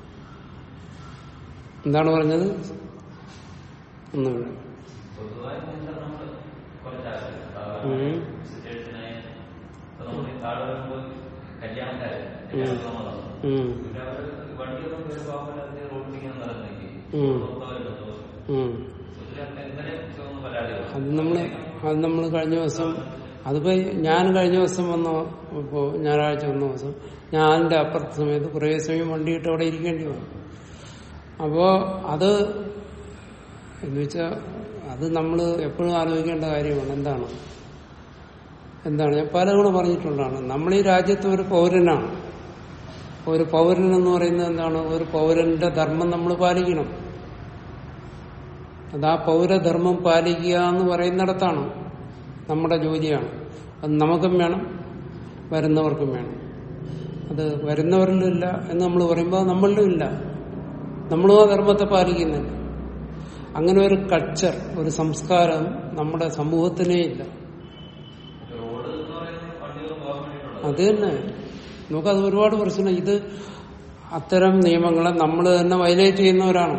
എന്താണ് പറഞ്ഞത് ഒന്നുമില്ല പൊതുവായി എന്താ നമ്മള് കുറച്ചാവശ്യം ഉം. സിറ്റുവേഷനായി ഇപ്പൊ നമ്മൾ ഈ കാട് വരുമ്പോൾ കല്യാണക്കാര് കല്യാണത്തിന് നമ്മൾ വന്നു. ഉം. പിന്നെ അവര് വണ്ടിയൊന്നും വരുമ്പോ അവരത് റോഡിലിങ്ങനെ നടന്നേക്ക് ഉം. ഉം. ഇന്നലെ ഒന്ന് പരാതിയാണ് അത് നമ്മള് അത് നമ്മൾ കഴിഞ്ഞ ദിവസം അതിപ്പോ ഞാൻ കഴിഞ്ഞ ദിവസം വന്ന ഇപ്പോ ഞായറാഴ്ച വന്ന ദിവസം ഞാൻ അതിന്റെ അപ്പുറത്തെ സമയത്ത് കുറേ സമയം വണ്ടിയിട്ട് അവിടെ ഇരിക്കേണ്ടി വന്നു അപ്പോ അത് എന്ന് വെച്ചാ അത് നമ്മൾ എപ്പോഴും ആലോചിക്കേണ്ട കാര്യമാണ് എന്താണ് എന്താണ് ഞാൻ പലതവണ പറഞ്ഞിട്ടുള്ളതാണ് നമ്മൾ ഈ രാജ്യത്ത് ഒരു പൗരനാണ് ഒരു പൗരൻ എന്ന് പറയുന്നത് എന്താണ് ഒരു പൗരന്റെ ധർമ്മം നമ്മൾ പാലിക്കണം അത് ആ പൗരധർമ്മം പാലിക്കുക എന്ന് പറയുന്നിടത്താണ് നമ്മുടെ ജോലിയാണ് അത് നമുക്കും വേണം വരുന്നവർക്കും വേണം അത് വരുന്നവരിലും ഇല്ല എന്ന് നമ്മൾ പറയുമ്പോൾ നമ്മളിലും ഇല്ല നമ്മളും ആ ധർമ്മത്തെ പാലിക്കുന്നില്ല അങ്ങനെ ഒരു കൾച്ചർ ഒരു സംസ്കാരം നമ്മുടെ സമൂഹത്തിനേ ഇല്ല റോഡ് എന്ന് പറയുന്നത് വണ്ടികൾ പോകാൻ വേണ്ടിയിട്ടുള്ളത് അത് തന്നെ നമുക്കത് ഒരുപാട് പ്രശ്നം ഇത് അത്തരം നിയമങ്ങളെ നമ്മൾ തന്നെ വയലേറ്റ് ചെയ്യുന്നവരാണ്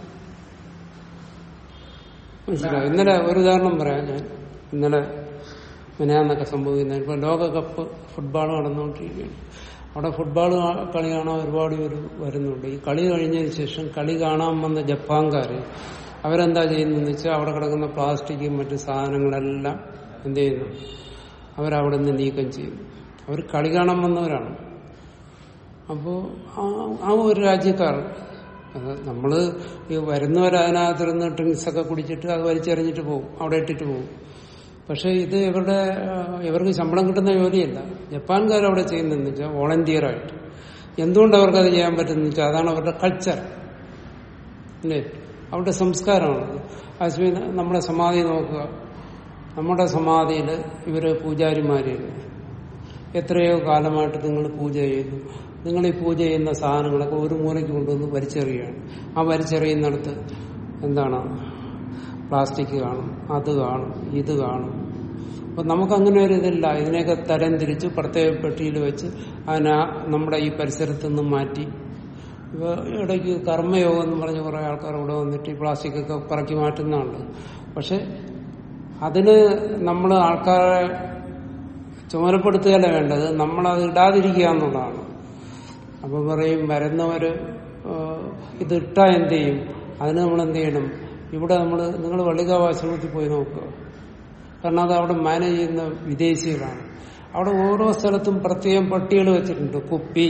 മനസ്സിലായോ ഇന്നലെ ഒരു ഉദാഹരണം പറയാം ഞാൻ ഇന്നലെ മിനാന്നൊക്കെ സംഭവിക്കുന്നത് ഇപ്പൊ ലോകകപ്പ് ഫുട്ബോൾ നടന്നുകൊണ്ടിരിക്കുകയാണ് അവിടെ ഫുട്ബോൾ കളി കാണാൻ ഒരുപാട് പേര് വരുന്നുണ്ട് ഈ കളി കഴിഞ്ഞതിന് ശേഷം കളി കാണാൻ വന്ന ജപ്പാൻകാര് അവരെന്താ ചെയ്യുന്നതെന്ന് വെച്ചാൽ അവിടെ കിടക്കുന്ന പ്ലാസ്റ്റിക്കും മറ്റു സാധനങ്ങളെല്ലാം എന്ത് ചെയ്യുന്നു അവരവിടെ നിന്ന് നീക്കം ചെയ്യുന്നു അവർ കളി കാണാൻ വന്നവരാണ് അപ്പോ ആ- ആ ഒരു രാജ്യക്കാർ അത് നമ്മള് ഈ വരുന്നവർ അതിനകത്തിരുന്ന് ഡ്രിങ്ക്സ് ഒക്കെ കുടിച്ചിട്ട് അത് വലിച്ചെറിഞ്ഞിട്ട് പോകും അവിടെ ഇട്ടിട്ട് പോകും പക്ഷെ ഇത് ഇവരുടെ ആ, ഇവർക്ക് ശമ്പളം കിട്ടുന്ന ജോലിയല്ല ജപ്പാൻകാർ അവിടെ ചെയ്യുന്നതെന്ന് വെച്ചാൽ വോളണ്ടിയറായിട്ട് എന്തുകൊണ്ട് അവർക്ക് അത് ചെയ്യാൻ പറ്റുന്ന വെച്ചാൽ അതാണ് അവരുടെ കൾച്ചർ അല്ലേ അവരുടെ സംസ്കാരമാണത് അശ്വിൻ നമ്മുടെ സമാധി നോക്കുക നമ്മുടെ സമാധിയിൽ ഇവര് പൂജാരിമാരെയാണ് എത്രയോ കാലമായിട്ട് നിങ്ങൾ പൂജ ചെയ്യുന്നു നിങ്ങൾ ഈ പൂജ ചെയ്യുന്ന സാധനങ്ങളൊക്കെ ഒരു മൂലയ്ക്ക് കൊണ്ടുവന്ന് വലിച്ചെറിയുകയാണ് ആ വലിച്ചെറിയുന്നിടത്ത് എന്താണ് പ്ലാസ്റ്റിക് കാണും അത് കാണും ഇത് കാണും അപ്പൊ നമുക്കങ്ങനെ ഒരു ഇതില്ല ഇതിനെയൊക്കെ തരം തിരിച്ച് പ്രത്യേക പെട്ടിയിൽ വെച്ച് അതിനെ ആ നമ്മുടെ ഈ പരിസരത്ത് നിന്ന് മാറ്റി ഇപ്പൊ ഇടയ്ക്ക് കർമ്മയോഗം എന്ന് പറഞ്ഞ കുറെ ആൾക്കാർ ഇവിടെ വന്നിട്ട് ഈ പ്ലാസ്റ്റിക് ഒക്കെ പറക്കി മാറ്റുന്നുണ്ട് പക്ഷെ അതിന് നമ്മൾ ആൾക്കാരെ ചുമതലപ്പെടുത്തുകയല്ല വേണ്ടത് നമ്മളത് ഇടാതിരിക്കുക എന്നുള്ളതാണ് അപ്പൊ പറയും വരുന്നവര് ഏഹ്, ഇത് ഇട്ടാ എന്ത് ചെയ്യും അതിന് നമ്മൾ എന്ത് ചെയ്യണം ഇവിടെ നമ്മൾ നിങ്ങൾ വള്ളികാവാശ്രമത്തിൽ പോയി നോക്കുക കാരണം അത് അവിടെ മാനേജ് ചെയ്യുന്ന വിദേശികളാണ് അവിടെ ഓരോ സ്ഥലത്തും പ്രത്യേകം പട്ടികൾ വെച്ചിട്ടുണ്ട് കുപ്പി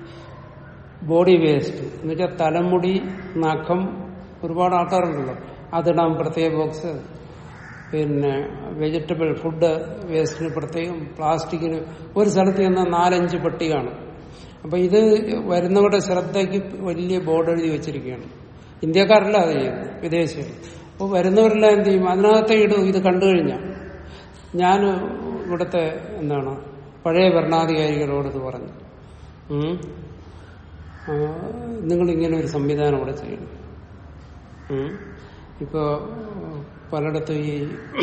ബോഡി വേസ്റ്റ് എന്നുവെച്ചാൽ തലമുടി നഖം ഒരുപാട് ആൾക്കാരുണ്ടല്ലോ അതിടാൻ പ്രത്യേക ബോക്സ് പിന്നെ വെജിറ്റബിൾ ഫുഡ് വേസ്റ്റിന് പ്രത്യേകം പ്ലാസ്റ്റിക്കിന് ഒരു സ്ഥലത്ത് ചെന്നാൽ നാലഞ്ച് പട്ടി കാണും അപ്പൊ ഇത് വരുന്നവരുടെ ശ്രദ്ധയ്ക്ക് വലിയ ബോർഡ് എഴുതി വെച്ചിരിക്കുകയാണ് ഇന്ത്യക്കാരല്ല അത് ചെയ്യുന്നത് വിദേശികൾ അപ്പോൾ വരുന്നവരെല്ലാം എന്ത് ചെയ്യും അതിനകത്തെ ഇടും ഇത് കണ്ടു കഴിഞ്ഞാൽ ഞാൻ ഇവിടുത്തെ എന്താണ് പഴയ ഭരണാധികാരികളോട് ഇത് പറഞ്ഞു ഉം. ആ, നിങ്ങളിങ്ങനെ ഒരു സംവിധാനം ഇവിടെ ചെയ്യണം ഉം. ഇപ്പോ പലയിടത്തും ഈ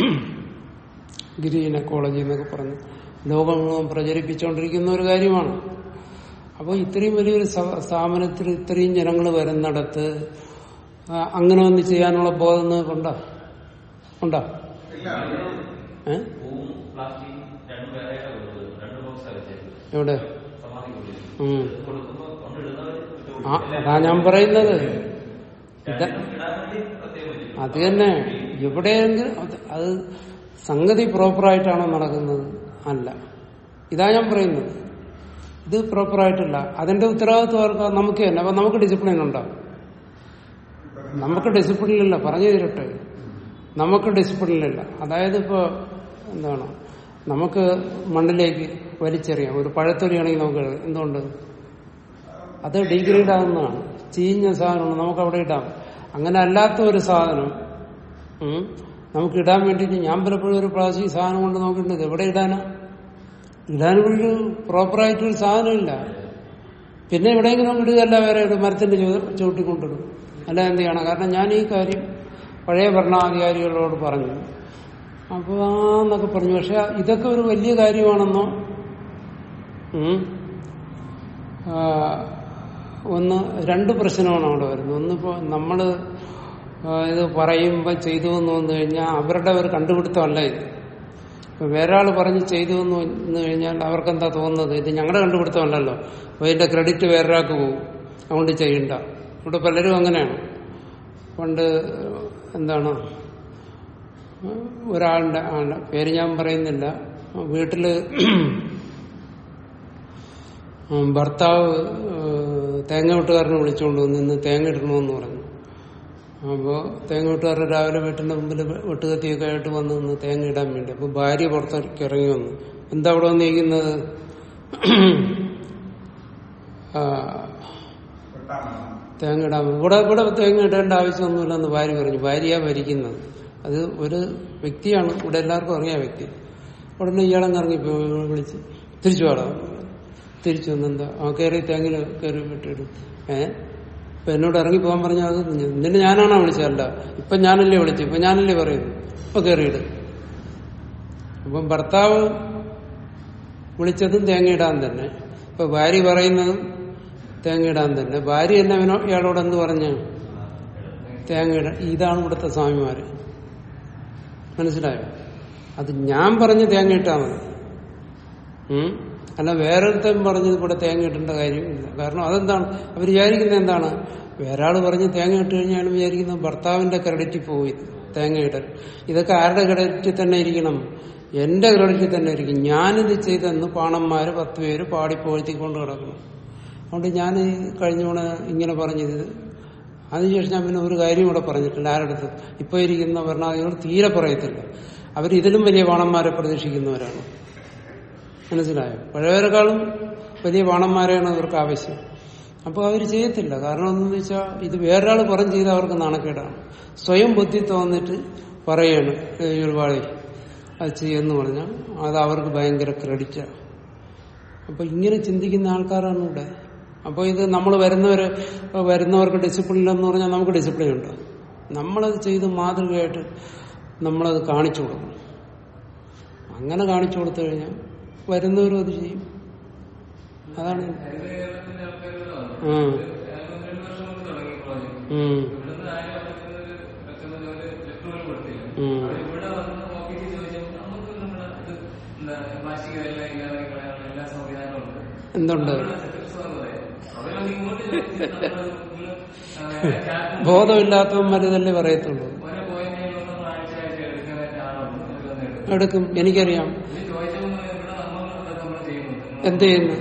ഗിരിജന കോളേജ് എന്നൊക്കെ പറഞ്ഞ് ലോകം മുഴുവൻ പ്രചരിപ്പിച്ചുകൊണ്ടിരിക്കുന്ന ഒരു കാര്യമാണ് അപ്പോൾ ഇത്രയും വലിയൊരു സ- സ്ഥാപനത്തിൽ ഇത്രയും ജനങ്ങൾ വരുന്നിടത്ത് ആ, അങ്ങനെ ഒന്ന് ചെയ്യാനുള്ള ബോധം നിങ്ങൾക്കുണ്ടോ ഉണ്ടോ ഇല്ല ഏ പൂവും പ്ലാസ്റ്റിക് രണ്ടും വേറെയായിട്ടാണ് കൊടുത്തത് രണ്ട് ബോക്സാണ് വെച്ചേക്കുന്നത് എവിടെ സമാധി കൊള്ളിൽ ഉം. കൊടുക്കുമ്പോൾ കൊണ്ടിടുന്നവർ ആ അതാ ഞാൻ പറയുന്നത് ഇത് ഇടാൻ വേണ്ടി പ്രത്യേകം വെച്ചിട്ടുണ്ട്. അത് തന്നെ എവിടെയെങ്കിലും അത് അത് സംഗതി പ്രോപ്പറായിട്ടാണോ നടക്കുന്നത് അല്ല ഇതാ ഞാൻ പറയുന്നത് ഇത് പ്രോപ്പറായിട്ടല്ല അതിന്റെ ഉത്തരവാദിത്വം ആർക്കാ നമുക്ക് തന്നെ അപ്പൊ നമുക്ക് ഡിസിപ്ലിൻ ഉണ്ടോ നമുക്ക് ഡിസിപ്ലിനില്ല പറഞ്ഞു തരട്ടെ നമുക്ക് ഡിസിപ്ലിനില്ല അതായത് ഇപ്പോ എന്താണ് നമുക്ക് മണ്ണിലേക്ക് വലിച്ചെറിയാം ഒരു പഴത്തൊലിയാണെങ്കിൽ നമുക്ക് എന്തുകൊണ്ട് അത് ഡീഗ്രേഡ് ആവുന്നതാണ് ചീഞ്ഞ സാധനമാണ് നമുക്ക് അവിടെ ഇടാം അങ്ങനെ അല്ലാത്ത ഒരു സാധനം ഉം, നമുക്ക് ഇടാൻ വേണ്ടിയിട്ട് ഞാൻ പലപ്പോഴും ഒരു പ്ലാസ്റ്റിക് സാധനം കൊണ്ട് നോക്കിയിട്ടുണ്ട് എവിടെ ഇടാനാ ഇടാൻ ഒരു പ്രോപ്പറായിട്ടൊരു സാധനമില്ല പിന്നെ എവിടെയെങ്കിലും ഇടുകയല്ല വേറെ ഒരു മരത്തിന്റെ ചൂട്ടിക്കൊണ്ടിടും അല്ല എന്ത് ചെയ്യണം കാരണം ഞാൻ ഈ കാര്യം പഴയ ഭരണാധികാരികളോട് പറഞ്ഞു അപ്പോൾ ആ എന്നൊക്കെ പറഞ്ഞു പക്ഷെ ഇതൊക്കെ ഒരു വലിയ കാര്യമാണെന്നോ ഉം, ആ, ഒന്ന് രണ്ട് പ്രശ്നമാണ് അവിടെ വരുന്നത് ഒന്നിപ്പോ നമ്മള് ആ, ഇത് പറയുമ്പോൾ ചെയ്തു എന്ന് വന്നു കഴിഞ്ഞാൽ അവരുടെ ഒരു കണ്ടുപിടുത്തമല്ല ഇത് ഇപ്പൊ വേറെ ആള് പറഞ്ഞ് ചെയ്തു എന്ന് വന്നു കഴിഞ്ഞാൽ അവർക്കെന്താ തോന്നുന്നത് ഇത് ഞങ്ങളുടെ കണ്ടുപിടുത്തമല്ലല്ലോ അപ്പൊ ഇതിന്റെ ക്രെഡിറ്റ് വേറൊരാൾക്ക് പോകും അതുകൊണ്ട് ചെയ്യണ്ട ഇവിടെ പലരും അങ്ങനെയാണ് പണ്ട് എന്താണ് ഒരാളുടെ ആളുടെ പേര് ഞാൻ പറയുന്നില്ല വീട്ടില് ഉം, ഭർത്താവ് ഏഹ്, തേങ്ങ വെട്ടുകാരനെ വിളിച്ചുകൊണ്ട് വന്ന് ഇന്ന് തേങ്ങ ഇടണമെന്ന് പറഞ്ഞു അപ്പോ തേങ്ങ വെട്ടുകാരൻ രാവിലെ വീട്ടിന്റെ മുമ്പിൽ വെട്ടുകത്തിയൊക്കെ ആയിട്ട് വന്ന് നിന്ന് തേങ്ങ ഇടാൻ വേണ്ടി അപ്പൊ ഭാര്യ പുറത്തേക്ക് ഇറങ്ങി വന്നു എന്താ അവിടെ വന്നിരിക്കുന്നത് ആ, വെട്ടാമോ തേങ്ങ ഇടാൻ ഇവിടെ ഇവിടെ തേങ്ങ ഇടേണ്ട ആവശ്യമൊന്നുമില്ലെന്ന് ഭാര്യ പറഞ്ഞു ഭാര്യയാ ഭരിക്കുന്നത് അത് ഒരു വ്യക്തിയാണ് ഇവിടെ എല്ലാവർക്കും അറിയാം ആ വ്യക്തി ഉടനെ ഇയാളങ്ങ് ഇറങ്ങിപ്പോയി വിളിച്ച് തിരിച്ചു പാടാം തിരിച്ചു വന്നെന്താ ആ കയറി തേങ്ങയിൽ കയറി വിട്ടിടും ഏ ഇപ്പൊ എന്നോട് ഇറങ്ങി പോകാൻ പറഞ്ഞാൽ അത് നിന്നെ ഞാനാണോ വിളിച്ചതല്ല ഇപ്പൊ ഞാനല്ലേ വിളിച്ചു ഇപ്പൊ ഞാനല്ലേ പറയുന്നു ഇപ്പൊ കയറിയിട് അപ്പം ഭർത്താവ് വിളിച്ചതും തേങ്ങയിടാൻ തന്നെ ഇപ്പൊ ഭാര്യ പറയുന്നതും തേങ്ങയിടാൻ തന്നെ ഭാര്യ എന്നെ അവനോ ഇയാളോട് എന്ത് പറഞ്ഞു തേങ്ങയിട ഇതാണ് ഇവിടുത്തെ സ്വാമിമാര് മനസ്സിലായോ അത് ഞാൻ പറഞ്ഞ് തേങ്ങ ഇട്ടാ മതി ഉം? അല്ല വേറൊരുത്തൻ പറഞ്ഞ് ഇവിടെ തേങ്ങ ഇട്ടേണ്ട കാര്യമില്ല കാരണം അതെന്താണ് അവർ വിചാരിക്കുന്നത് എന്താണ് വേറെ ആള് പറഞ്ഞ് തേങ്ങ ഇട്ട് കഴിഞ്ഞാൽ വിചാരിക്കുന്നത് ഭർത്താവിന്റെ ക്രെഡിറ്റിൽ പോയി തേങ്ങ ഇടൽ ഇതൊക്കെ ആരുടെ ക്രെഡിറ്റിൽ തന്നെ ഇരിക്കണം എന്റെ ക്രെഡിറ്റിൽ തന്നെ ഇരിക്കും ഞാനിത് ചെയ്തെന്ന് പാണന്മാര് പത്ത് പേര് പാടിപ്പോഴ്ത്തിക്കൊണ്ട് കിടക്കണം അതുകൊണ്ട് ഞാൻ ഈ കഴിഞ്ഞ തവണ ഇങ്ങനെ പറഞ്ഞത് അതിനുശേഷം ഞാൻ പിന്നെ ഒരു കാര്യം കൂടെ പറഞ്ഞിട്ടില്ല ആരടുത്ത് ഇപ്പൊ ഇരിക്കുന്ന ഭരണാധികാരികൾ തീരെ പറയത്തില്ല അവർ ഇതിലും വലിയ പാണന്മാരെ പ്രതീക്ഷിക്കുന്നവരാണ് മനസ്സിലായോ പഴയവരെക്കാളും വലിയ പാണന്മാരെയാണ് അവർക്ക് ആവശ്യം അപ്പോൾ അവർ ചെയ്യത്തില്ല കാരണം എന്തെന്ന് വെച്ചാൽ ഇത് വേറൊരാൾ പറഞ്ഞു ചെയ്താൽ അവർക്ക് നാണക്കേടാണ് സ്വയം ബുദ്ധി തോന്നിട്ട് പറയാണ് "ഏയ് ഒരുപാട് അത് ചെയ്യുമെന്ന് പറഞ്ഞാൽ അത് അവർക്ക് ഭയങ്കര ക്രെഡിറ്റാണ് അപ്പൊ ഇങ്ങനെ ചിന്തിക്കുന്ന ആൾക്കാരാണ് ഇവിടെ അപ്പോൾ ഇത് നമ്മൾ വരുന്നവര് വരുന്നവർക്ക് ഡിസിപ്ലിൻ എന്ന് പറഞ്ഞാൽ നമുക്ക് ഡിസിപ്ലിൻ ഉണ്ട് നമ്മളത് ചെയ്ത് മാതൃകയായിട്ട് നമ്മളത് കാണിച്ചു കൊടുക്കണം അങ്ങനെ കാണിച്ചു കൊടുത്തു കഴിഞ്ഞാൽ വരുന്നവരും അത് ചെയ്യും അതാണ് ഹരിത കേരളത്തിന്റെ ആൾക്കാരുടെ വന്നു ഉം. രണ്ട് വർഷം കൊണ്ട് തുടങ്ങി പ്രോജക്ട് ഉം. ഇവിടുന്ന് ആരും അവർക്ക് പറ്റുന്ന ലെറ്ററുകൾ കൊടുത്തില്ല ഉം. അവർ ഇവിടെ വന്ന് ഓഫീസിൽ ചോദിച്ചു നമുക്ക് നമ്മുടെ ഇത് എന്താ പ്ലാസ്റ്റിക് പ്ലാസ്റ്റിക് എല്ലാം ഇല്ലാതെ കളയാനുള്ള എല്ലാ സംവിധാനവും ഉണ്ട് എന്തുണ്ട് അവരത് ഇങ്ങോട്ട് ചോദിച്ച് നമ്മളത് ഫുള്ള്, ആ, ചാക്ക് ബോധമില്ലാത്തവന്മാർ ഇതല്ലേ പറയത്തുള്ളൂ ഓരോ പോയിന്റുകളൊന്നും ആഴ്ച ആഴ്ച എടുക്കാനായിട്ട് ആളുണ്ട് അവരൊന്നും എടുക്കും എടുക്കും എനിക്കറിയാം ഇത് ചോദിച്ചപ്പോൾ ഇവിടെ നമ്മൾ അതൊക്കെ നമ്മൾ ചെയ്യുന്നുണ്ട് എന്ത് ചെയ്യുന്നു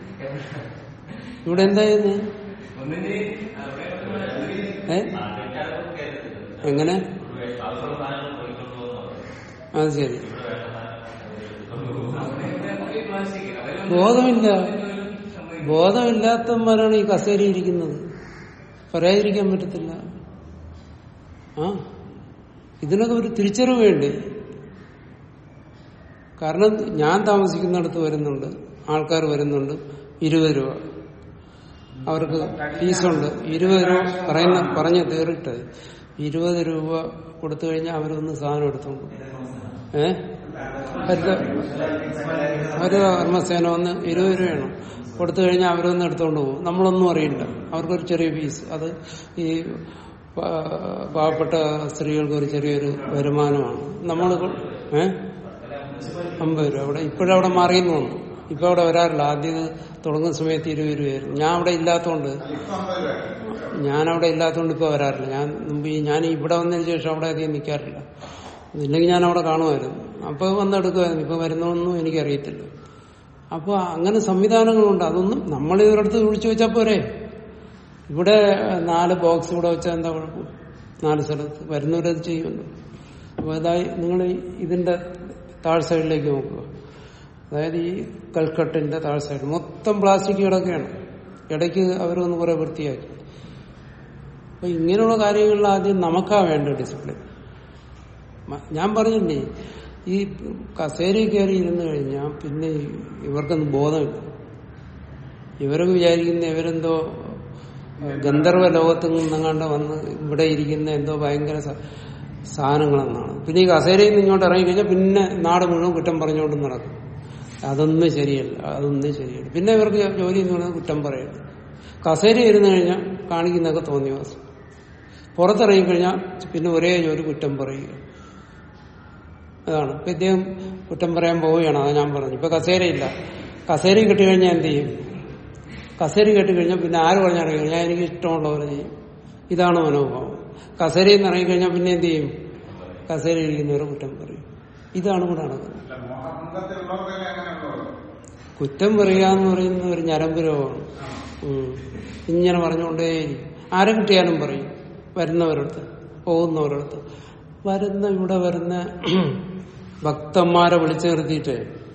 ഇവിടെ എന്താ ചെയ്യുന്നു ഒന്നിന്റെ അവിടെ ഏ നാട്ടുകാരൊക്കെ കേട്ടിട്ടുണ്ട് എങ്ങനെ ആൾക്കുള്ള സാധനങ്ങൾ പോയിക്കൊണ്ടു പോകുന്നവർ അത് ശരി ഇവിടെ വേണ്ട സാധനങ്ങൾ അവിടെ പ്ലാസ്റ്റിക് അവരൊന്നും ബോധമില്ല സമ്മതിക്കില്ല. ബോധമില്ലാത്തവന്മാരാണ് ഈ കസേര ഇരിക്കുന്നത് പറയാതിരിക്കാൻ പറ്റത്തില്ല ആ ഇതിനൊക്കെ ഒരു തിരിച്ചറിവ് വേണ്ടേ കാരണം ഞാൻ താമസിക്കുന്നിടത്ത് വരുന്നുണ്ട് ആൾക്കാർ വരുന്നുണ്ട് ഇരുപത് രൂപ അവർക്ക് ഫീസുണ്ട് ഇരുപത് രൂപ പറയുന്ന പറഞ്ഞ് തീറിട്ട് ഇരുപത് രൂപ കൊടുത്തു കഴിഞ്ഞാൽ അവരൊന്ന് സാധനം എടുത്തോണ്ട് പോകും. ഏ ഹരിത ഹരിത കർമ്മസേന വന്ന് ഇരുപത് രൂപയാണ് കൊടുത്തു കഴിഞ്ഞാൽ അവരൊന്ന് എടുത്തോണ്ട് പോകും നമ്മളൊന്നും അറിയില്ല അവർക്കൊരു ചെറിയ ഫീസ് അത് ഈ പാ- പാവപ്പെട്ട സ്ത്രീകൾക്ക് ഒരു ചെറിയൊരു വരുമാനമാണ് നമ്മൾ ഏ അമ്പത് രൂപ അവിടെ ഇപ്പോഴവിടെ മാറിയെന്ന് തോന്നുന്നു ഇപ്പൊ അവിടെ വരാറില്ല ആദ്യം ഇത് തുടങ്ങുന്ന സമയത്ത് ഇരുപത് രൂപയായിരുന്നു ഞാൻ അവിടെ ഇല്ലാത്തതുകൊണ്ട് ഇപ്പൊ അമ്പത് രൂപ ഞാൻ അവിടെ ഇല്ലാത്തതുകൊണ്ട് ഇപ്പൊ വരാറില്ല ഞാൻ മുമ്പ് ഈ- ഞാൻ ഇവിടെ വന്നതിന് ശേഷം അവിടെ അധികം നിൽക്കാറില്ല ഇല്ലെങ്കിൽ ഞാൻ അവിടെ കാണുമായിരുന്നു അപ്പൊ വന്നെടുക്കുമായിരുന്നു ഇപ്പൊ വരുന്നൊന്നും എനിക്കറിയത്തില്ല അപ്പൊ അങ്ങനെ സംവിധാനങ്ങളുണ്ട് അതൊന്നും നമ്മൾ ഇവരടുത്ത് വിളിച്ചു വെച്ചാൽ പോരെ ഇവിടെ നാല് ബോക്സ് ഇവിടെ വെച്ചാൽ എന്താ കുഴപ്പം നാല് സ്ഥലത്ത് വരുന്നവരത് ചെയ്യുമല്ലോ അപ്പൊ ഇതായി നിങ്ങൾ ഇതിന്റെ താഴ് സൈഡിലേക്ക് നോക്കുക അതായത് ഈ കൽക്കട്ടിന്റെ താഴ് സൈഡ് മൊത്തം പ്ലാസ്റ്റിക് കിടക്കുകയാണ് ഇടയ്ക്ക് അവരൊന്ന് കുറെ വൃത്തിയാക്കി അപ്പൊ ഇങ്ങനെയുള്ള കാര്യങ്ങളിൽ ആദ്യം നമുക്കാ വേണ്ട ഡിസിപ്ലിൻ മ- ഞാൻ പറഞ്ഞില്ലേ ഈ കസേരയിൽ കയറി ഇരുന്ന് കഴിഞ്ഞാൽ പിന്നെ ഇവർക്കൊന്നും ബോധമില്ല ഇവരൊക്കെ വിചാരിക്കുന്ന ഇവരെന്തോ ഏഹ്, ഗന്ധർവ ലോകത്ത് നിന്നെങ്ങാണ്ട് വന്ന് ഇവിടെ ഇരിക്കുന്ന എന്തോ ഭയങ്കര സ- സാധനങ്ങളെന്നാണ് പിന്നെ ഈ കസേരയിൽ നിന്ന് ഇങ്ങോട്ട് ഇറങ്ങിക്കഴിഞ്ഞാൽ പിന്നെ നാട് മുഴുവൻ കുറ്റം പറഞ്ഞുകൊണ്ട് നടക്കും അതൊന്നും ശരിയല്ല അതൊന്നും ശരിയല്ല പിന്നെ ഇവർക്ക് ജോലി എന്ന് പറയുന്നത് കുറ്റം പറയരുത് കസേര ഇരുന്ന് കഴിഞ്ഞാൽ കാണിക്കുന്നതൊക്കെ തോന്നിയ ദിവസം പുറത്തിറങ്ങിക്കഴിഞ്ഞാൽ പിന്നെ ഒരേ ജോലി കുറ്റം പറയുക അതാണ് ഇപ്പൊ ഇദ്ദേഹം കുറ്റം പറയാൻ പോവുകയാണ് അതാ ഞാൻ പറഞ്ഞു ഇപ്പൊ കസേരയില്ല കസേരയും കെട്ടിക്കഴിഞ്ഞാൽ എന്ത് ചെയ്യും കസേര കെട്ടിക്കഴിഞ്ഞാൽ പിന്നെ ആര് പറഞ്ഞിറങ്ങി കഴിഞ്ഞാൽ എനിക്ക് ഇഷ്ടമുള്ള പോലെ ചെയ്യും ഇതാണ് മനോഭാവം കസേരയിൽ നിന്ന് ഇറങ്ങിക്കഴിഞ്ഞാൽ പിന്നെ എന്ത് ചെയ്യും കസേര ഇരിക്കുന്നവരെ കുറ്റം പറയും ഇതാണ് ഇവിടെ നടക്കുന്നത് അല്ല മോഹഭംഗത്തിലുള്ളവർക്കല്ലേ അങ്ങനെയുള്ളൂ കുറ്റം പറയുക എന്ന് പറയുന്ന ഒരു ഞരമ്പ് രോഗമാണ് ഉം. ഇങ്ങനെ പറഞ്ഞുകൊണ്ടേയിരിക്കും ആരെ കിട്ടിയാലും പറയും വരുന്നവരടുത്ത് പോകുന്നവരടുത്ത് വരുന്ന ഇവിടെ വരുന്ന ഭക്തന്മാരെ വിളിച്ചു നിർത്തിയിട്ട്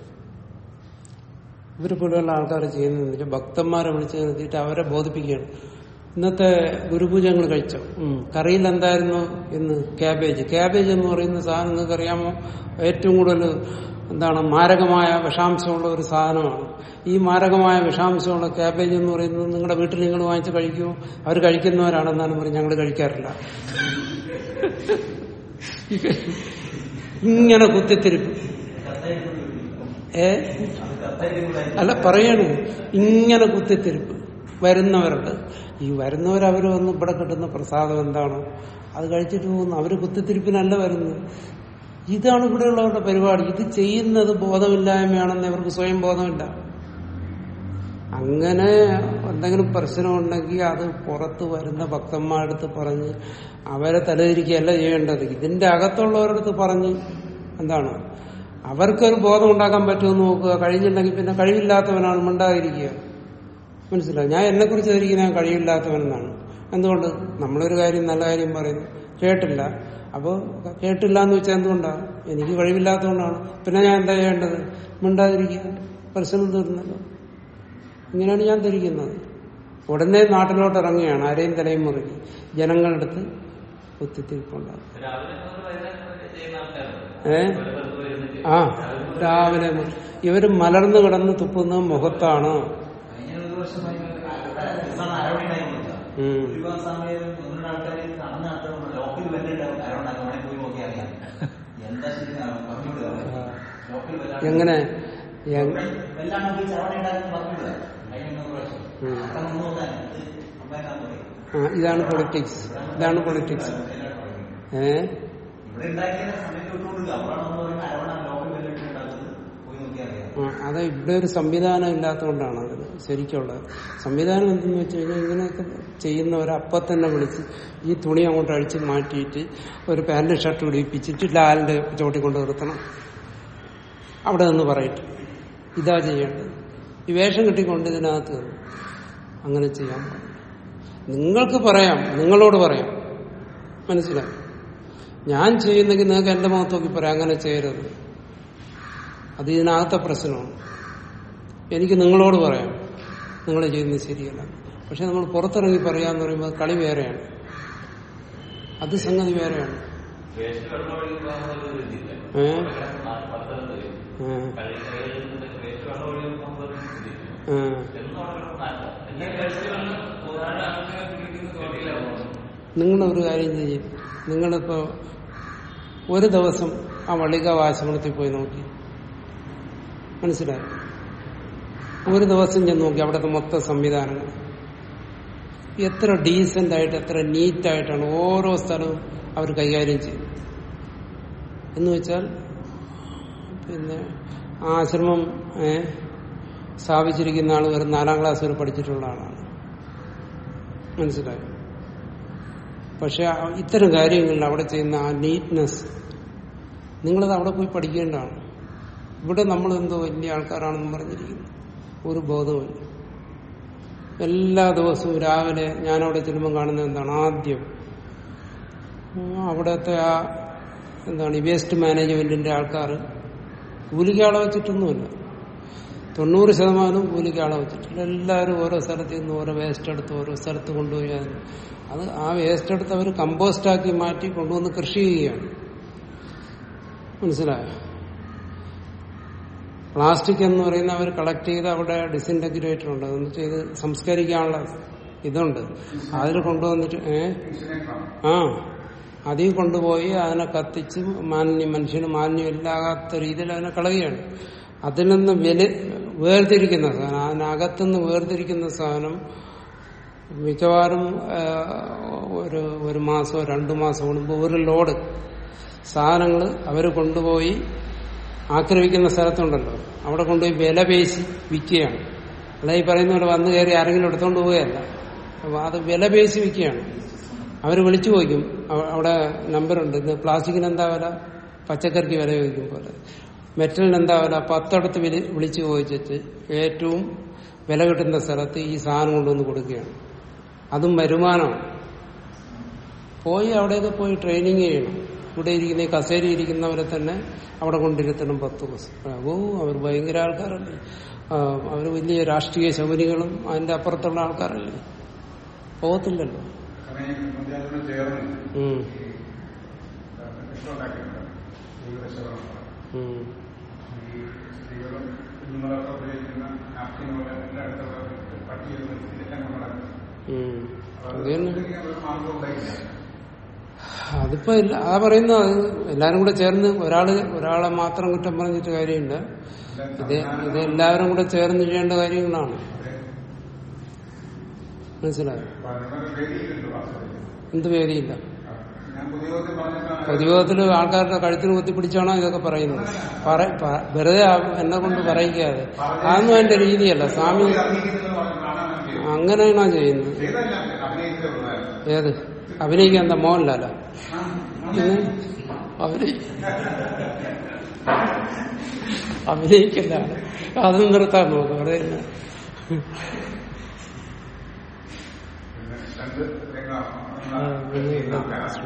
ഇവര് പോലെയുള്ള ആൾക്കാർ ചെയ്യുന്നതെന്ന് ഭക്തന്മാരെ വിളിച്ചു നിർത്തിയിട്ട് അവരെ ബോധിപ്പിക്കുകയാണ് ഇന്നത്തെ ഗുരുപൂജകൾ കഴിച്ചോ ഉം. കറിയിൽ എന്തായിരുന്നു ഇന്ന് ക്യാബേജ് ക്യാബേജ് എന്ന് പറയുന്ന സാധനം നിങ്ങൾക്ക് അറിയാമോ ഏറ്റവും കൂടുതൽ എന്താണ് മാരകമായ വിഷാംശമുള്ള ഒരു സാധനമാണ് ഈ മാരകമായ വിഷാംശമുള്ള ക്യാബേജ് എന്ന് പറയുന്നത് നിങ്ങളുടെ വീട്ടിൽ നിങ്ങൾ വാങ്ങിച്ച് കഴിക്കുമോ അവർ കഴിക്കുന്നവരാണെന്നാണ് പറഞ്ഞ് ഞങ്ങൾ കഴിക്കാറില്ല ഇങ്ങനെ കുത്തിത്തിരിപ്പ് ഏ അല്ല പറയണു ഇങ്ങനെ കുത്തിത്തിരിപ്പ് വരുന്നവരുണ്ട് ഈ വരുന്നവർ അവർ വന്ന് ഇവിടെ കിട്ടുന്ന പ്രസാദം എന്താണോ അത് കഴിച്ചിട്ട് പോകുന്നു അവര് കുത്തിത്തിരിപ്പിനല്ല വരുന്നത് ഇതാണ് ഇവിടെയുള്ളവരുടെ പരിപാടി ഇത് ചെയ്യുന്നത് ബോധമില്ലായ്മയാണെന്ന് ഇവർക്ക് സ്വയം ബോധമില്ല അങ്ങനെ എന്തെങ്കിലും പ്രശ്നമുണ്ടെങ്കിൽ അത് പുറത്ത് വരുന്ന ഭക്തന്മാരടുത്ത് പറഞ്ഞ് അവരെ തലതിരിക്കുകയല്ല ചെയ്യേണ്ടത് ഇതിന്റെ അകത്തുള്ളവരടുത്ത് പറഞ്ഞ് എന്താണ് അവർക്കൊരു ബോധം ഉണ്ടാക്കാൻ പറ്റുമെന്ന് നോക്കുക കഴിഞ്ഞില്ലെങ്കിൽ പിന്നെ കഴിവില്ലാത്തവനാണ് മിണ്ടാതിരിക്കുക മനസ്സിലായി ഞാൻ എന്നെ കുറിച്ച് ധരിക്കുന്ന ഞാൻ കഴിവില്ലാത്തവനെന്നാണ് എന്തുകൊണ്ട് നമ്മളൊരു കാര്യം നല്ല കാര്യം പറയുന്നു കേട്ടില്ല അപ്പോൾ കേട്ടില്ല എന്ന് വെച്ചാൽ എന്തുകൊണ്ടാണ് എനിക്ക് കഴിവില്ലാത്തതുകൊണ്ടാണ് പിന്നെ ഞാൻ എന്താ ചെയ്യേണ്ടത് മിണ്ടാതിരിക്കുക പ്രശ്നം തീർന്നല്ലോ ഇങ്ങനെയാണ് ഞാൻ ധരിക്കുന്നത് ഉടനെ നാട്ടിലോട്ട് ഇറങ്ങുകയാണ് ആരെയും തലയും മുറുകി ജനങ്ങളുടെ അടുത്ത് കുത്തിത്തിരിപ്പുണ്ടാകും രാവിലെ മുതൽ വൈകുന്നേരം വരെ ചെയ്യുന്ന ആൾക്കാരുണ്ട് ഏ വെറുതെ വരുന്നിട്ട് ആ രാവിലെ മുതൽ ഇവര് മലർന്നു കിടന്ന് തുപ്പുന്നത് മുഖത്താണ് കഴിഞ്ഞ ഒരു വർഷമായി ഇതാണ് അരവണി ടൈം ഉം. ഒരുപാട് സമയം ഒന്നിരുടെ ആൾക്കാർ നടന്ന് നടത്തുന്ന ലോക്കൽ വെല്ലുണ്ട് അരവണ അവിടെ പോയി നോക്കി അറിയാം എന്താ ശരി പറഞ്ഞുവിടുക ലോക്കൽ വെല്ലാണ് എങ്ങനെ എ- വെല്ലാണ് പോയി ചരവണ ഉണ്ടാക്കി പറഞ്ഞുവിടുക കഴിഞ്ഞ ഒരു പ്രാവശ്യം ഉം. അവിടെ നിന്ന് നോക്കാൻ ഇത് അമ്പാക്കാൻ പറയും ആ, ഇതാണ് പൊളിറ്റിക്സ് ഇതാണ് പൊളിറ്റിക്സ് ഏ ഇവിടെ ഉണ്ടാക്കിയ സമയത്ത് വിട്ടുകൊടുക്കുക അപ്പോഴാണ് നമ്മൾ പറയുന്നത് അരവണ ലോക്കൽ വെല്ലിട്ട് ഉണ്ടാക്കുന്നത് പോയി നോക്കി അറിയാം ആ, അത് ഇവിടെ ഒരു സംവിധാനം ഇല്ലാത്തതുകൊണ്ടാണ് അത് ശരിക്കുള്ളത് സംവിധാനം എന്തെന്ന് വെച്ച് കഴിഞ്ഞാൽ ഇങ്ങനെയൊക്കെ ചെയ്യുന്നവരെ അപ്പം തന്നെ വിളിച്ച് ഈ തുണി അങ്ങോട്ട് അഴിച്ച് മാറ്റിയിട്ട് ഒരു പാന്റ് ഷർട്ട് ഇടിപ്പിച്ചിട്ട് ലാലിന്റെ ചോട്ടിക്കൊണ്ട് നിർത്തണം അവിടെ നിന്ന് പറയട്ടെ ഇതാ ചെയ്യേണ്ടത് ഈ വേഷം കെട്ടിക്കൊണ്ട് ഇതിനകത്ത് കയറും. അങ്ങനെ ചെയ്യാൻ പാടില്ല നിങ്ങൾക്ക് പറയാം നിങ്ങളോട് പറയാം മനസ്സിലായി ഞാൻ ചെയ്യുന്നെങ്കിൽ നിങ്ങൾക്ക് എന്റെ മുഖത്ത് നോക്കി പറയാം അങ്ങനെ ചെയ്യരുത് അത് ഇതിനകത്തെ പ്രശ്നമാണ് എനിക്ക് നിങ്ങളോട് പറയാം നിങ്ങൾ ചെയ്യുന്നത് ശരിയല്ല പക്ഷെ നമ്മൾ പുറത്തിറങ്ങി പറയാന്ന് പറയുമ്പോൾ അത് കളി വേറെയാണ് അത് സംഗതി വേറെയാണ് വേസ്റ്റ് വെള്ളം ഒഴുകുമ്പോൾ ഒരു ഇതില്ല ഏ? പത്തനംതിട്ട ആ, കളി കളിയിൽ വേസ്റ്റ് വെള്ളം ഒഴുകുമ്പോൾ ഒരു ഇതില്ല ആ. എന്നും അവിടെ നല്ല ഈ വേസ്റ്റ് വെള്ളം ഒരാളെ ആൾക്കാരെ പിടിക്കുന്ന തോട്ടിലാണ് നിങ്ങളൊരു കാര്യം ചെയ്യും നിങ്ങളിപ്പോ ഒരു ദിവസം ആ വള്ളിക ആശ്രമത്തിൽ പോയി നോക്കി മനസ്സിലായി ഒരു ദിവസം ഞാൻ നോക്കി അവിടുത്തെ മൊത്തം സംവിധാനങ്ങൾ എത്ര ഡീസന്റ് ആയിട്ട് എത്ര നീറ്റ് ആയിട്ടാണ് ഓരോ സ്ഥലവും അവർ കൈകാര്യം ചെയ്യുന്നത് എന്ന് വെച്ചാൽ പിന്നെ ആ ആശ്രമം ഏ, സ്ഥാപിച്ചിരിക്കുന്ന ആൾ ഒരു നാലാം ക്ലാസ് വരെ പഠിച്ചിട്ടുള്ള ആളാണ് മനസ്സിലായി പക്ഷെ ആ ഇത്തരം കാര്യങ്ങളിൽ അവിടെ ചെയ്യുന്ന ആ നീറ്റ്നെസ് നിങ്ങളത് അവിടെ പോയി പഠിക്കേണ്ടതാണ് ഇവിടെ നമ്മൾ എന്തോ വലിയ ആൾക്കാരാണെന്ന് പറഞ്ഞിരിക്കുന്നു ഒരു ബോധവുമില്ല എല്ലാ ദിവസവും രാവിലെ ഞാനവിടെ ചെല്ലുമ്പോൾ കാണുന്നത് എന്താണ് ആദ്യം ഉം, അവിടുത്തെ ആ എന്താണ് ഈ വേസ്റ്റ് മാനേജ്മെന്റിന്റെ ആൾക്കാർ കൂലിക്കാളെ വെച്ചിട്ടൊന്നുമില്ല തൊണ്ണൂറ് ശതമാനവും കൂലിക്കാളെ വെച്ചിട്ടില്ല എല്ലാവരും ഓരോ സ്ഥലത്ത് നിന്ന് ഓരോ വേസ്റ്റ് എടുത്ത് ഓരോ സ്ഥലത്ത് കൊണ്ടുപോയി അത് അത് ആ വേസ്റ്റ് എടുത്ത് അവർ കമ്പോസ്റ്റാക്കി മാറ്റി കൊണ്ടുവന്ന് കൃഷി ചെയ്യുകയാണ് മനസ്സിലായോ പ്ലാസ്റ്റിക് എന്ന് പറയുന്ന അവർ കളക്ട് ചെയ്ത് അവിടെ ഡിസിൻറ്റഗ്രേറ്റർ ഉണ്ട് അതെന്ന് ചെയ്ത് സംസ്കരിക്കാനുള്ള ഇതുണ്ട് അതിൽ കൊണ്ടുവന്നിട്ട് ഏഹ് ആ അതിൽ കൊണ്ടുപോയി അതിനെ കത്തിച്ച് മാലിന്യം മനുഷ്യന് മാലിന്യം ഇല്ലാത്ത രീതിയിൽ അതിനെ കളയുകയാണ് അതിൽ നിന്ന് വില വേർതിരിക്കുന്ന സാധനം അതിനകത്തുനിന്ന് വേർതിരിക്കുന്ന സാധനം മിക്കവാറും ആ, ഒരു ഒരു മാസമോ രണ്ടു മാസം കൂടുമ്പോൾ ഒരു ലോഡ് സാധനങ്ങൾ അവർ കൊണ്ടുപോയി ആക്രമിക്കുന്ന സ്ഥലത്തുണ്ടല്ലോ അവിടെ കൊണ്ടുപോയി വില പേശി വിൽക്കുകയാണ് അല്ല ഈ പറയുന്ന പോലെ വന്നു കയറി ആരെങ്കിലും എടുത്തോണ്ട് പോവുകയല്ല അപ്പൊ അത് വില പേശി വിൽക്കുകയാണ് അവർ വിളിച്ചു ചോദിക്കും അവ- അവിടെ നമ്പറുണ്ട് ഇന്ന് പ്ലാസ്റ്റിക്കിന് എന്താ വില പച്ചക്കറിക്ക് വില ചോദിക്കും പോലെ മെറ്റലിന് എന്താ വില പത്തടത്ത് വിളി വിളിച്ചു ചോദിച്ചിട്ട് ഏറ്റവും വില കിട്ടുന്ന സ്ഥലത്ത് ഈ സാധനം കൊണ്ടുവന്ന് കൊടുക്കുകയാണ് അതും വരുമാനമാണ് പോയി അവിടെയൊക്കെ പോയി ട്രെയിനിങ് ചെയ്യണം ഇവിടെ ഇരിക്കുന്ന ഈ കസേരി ഇരിക്കുന്നവരെ തന്നെ അവിടെ കൊണ്ടിരുത്തണം പത്ത് ദിവസം ഓ അവർ ഭയങ്കര ആൾക്കാരല്ലേ ആ, അവർ വലിയ രാഷ്ട്രീയ ശൗനികളും അതിന്റെ അപ്പുറത്തുള്ള ആൾക്കാരല്ലേ പോകത്തില്ലല്ലോ കാരണം ഈ പഞ്ചായത്തിനോട് ചേർന്ന് ഉം, ഈ കൃഷ്ണണ്ടാക്കിയിട്ടുണ്ട് ദൈവശരണം ഉം. ഈ സ്ത്രീകളും കുഞ്ഞുങ്ങളൊക്കെ ഉപയോഗിക്കുന്ന നാപ്കിനുകൾ എല്ലാം അടുത്തുള്ള പട്ടിക നിർത്തിയിട്ടൊക്കെ നമ്മളെ ഉം. അത് അത് തന്നെ ഒരു മാർഗം ഉണ്ടായില്ല അതിപ്പോ ഇല്ല ആ പറയുന്ന അത് എല്ലാരും കൂടെ ചേർന്ന് ഒരാള് ഒരാളെ മാത്രം കുറ്റം പറഞ്ഞിട്ട് കാര്യമില്ല ഇത് ഇത് എല്ലാവരും കൂടെ ചേർന്ന് ചെയ്യേണ്ട കാര്യങ്ങളാണ് മനസ്സിലായോ അപ്പൊ അതിനൊക്കെ വേദിയിലുണ്ട് വാസ്തവത്തിൽ എന്ത് പേരിയില്ല ഞാൻ പൊതുയോഗത്തിൽ പറഞ്ഞിട്ടാണ് പൊതുയോഗത്തിൽ ആൾക്കാരുടെ കഴുത്തിന് കുത്തിപ്പിടിച്ചാണോ ഇതൊക്കെ പറയുന്നത് പറ- പ- വെറുതെ ആ- എന്നെ കൊണ്ട് പറയിക്കാതെ അതൊന്നും എന്റെ രീതിയല്ല സ്വാമി അഭിനയിക്കുന്നത് കാണാൻ വേണ്ടി അങ്ങനെയാണോ ചെയ്യുന്നത് ചെയ്തല്ല അഭിനയിച്ചേ ഉള്ളായിരുന്നു ഏത് അഭിനയിക്കാൻ എന്താ മോഹൻലാല അവര് അഭിനയിക്കില്ല അത് നിർത്താൻ നോക്കും അവിടെ ഇരുന്ന്. പിന്നെ രണ്ട് രംഗം ആ, പിന്നെ ഇല്ല.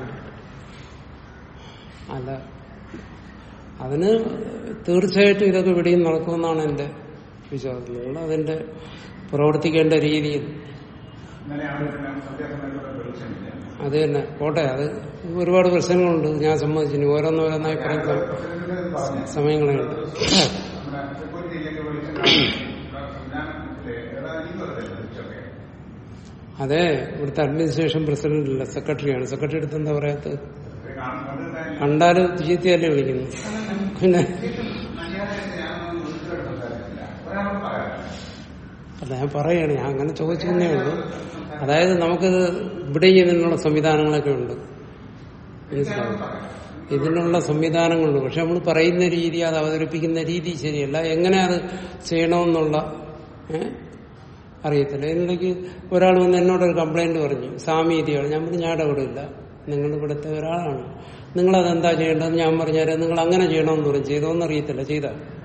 അല്ല അതിന് തീർച്ചയായിട്ടും ഇതൊക്കെ ഇവിടെയും നടക്കുമെന്നാണ് എന്റെ വിശ്വാസം നിങ്ങൾ അതിന്റെ പ്രവർത്തിക്കേണ്ട രീതിയിൽ ഇന്നലെയാണ് പിന്നെ സന്ധ്യാസമയത്തുള്ള വെളിച്ചമില്ല അത് തന്നെ പോട്ടെ അത് ഒരുപാട് പ്രശ്നങ്ങളുണ്ട് ഞാൻ സമ്മതിച്ചു ഓരോന്നോരോന്നായി പറയും പ്രസിഡന്റ് പറഞ്ഞു സമയങ്ങളുണ്ട് നമ്മുടെ സെക്യൂരിറ്റി ഇല്ലെങ്കിൽ വെളിച്ചം കാണും. ഞാൻ ഏതാ എനിക്ക് വെറുതെ വെളിച്ചമൊക്കെ അതെ ഇവിടുത്തെ അഡ്മിനിസ്ട്രേഷൻ പ്രസിഡന്റ് അല്ല സെക്രട്ടറിയാണ് സെക്രട്ടറി അടുത്ത് എന്താ പറയാത്തത് കാണുന്നുണ്ടായില്ല കണ്ടാല് ചീത്തയല്ലേ വിളിക്കുന്നു പിന്നെ മര്യാദയായിട്ട് ഞാനൊന്നും വീട്ടിലോട്ട് സംസാരിച്ചില്ല ഒരാളോട് പറയാം അല്ല ഞാൻ പറയാണ് ഞാൻ അങ്ങനെ ചോദിച്ചതന്നേ ഉള്ളൂ അതായത് നമുക്കിത് ഇവിടെ ഇതിനുള്ള സംവിധാനങ്ങളൊക്കെ ഉണ്ട് മനസ്സിലാവും ഇതിനുള്ള സംവിധാനങ്ങളുണ്ട് പക്ഷെ നമ്മൾ പറയുന്ന രീതി അത് അവതരിപ്പിക്കുന്ന രീതി ശരിയല്ല എങ്ങനെ അത് ചെയ്യണമെന്നുള്ള ഏ? അറിയത്തില്ല ഇതിനിടയ്ക്ക് ഒരാൾ വന്ന് എന്നോടൊരു കംപ്ലൈന്റ് പറഞ്ഞു സ്വാമി ഇതിയാണ് ഞാൻ പറഞ്ഞു ഞാൻ ഇടപെടില്ല നിങ്ങൾ ഇവിടുത്തെ ഒരാളാണ് നിങ്ങളത് എന്താ ചെയ്യേണ്ടതെന്ന് ഞാൻ പറഞ്ഞുതരാം നിങ്ങൾ അങ്ങനെ ചെയ്യണമെന്ന് പറഞ്ഞു ചെയ്തോന്ന് അറിയത്തില്ല ചെയ്ത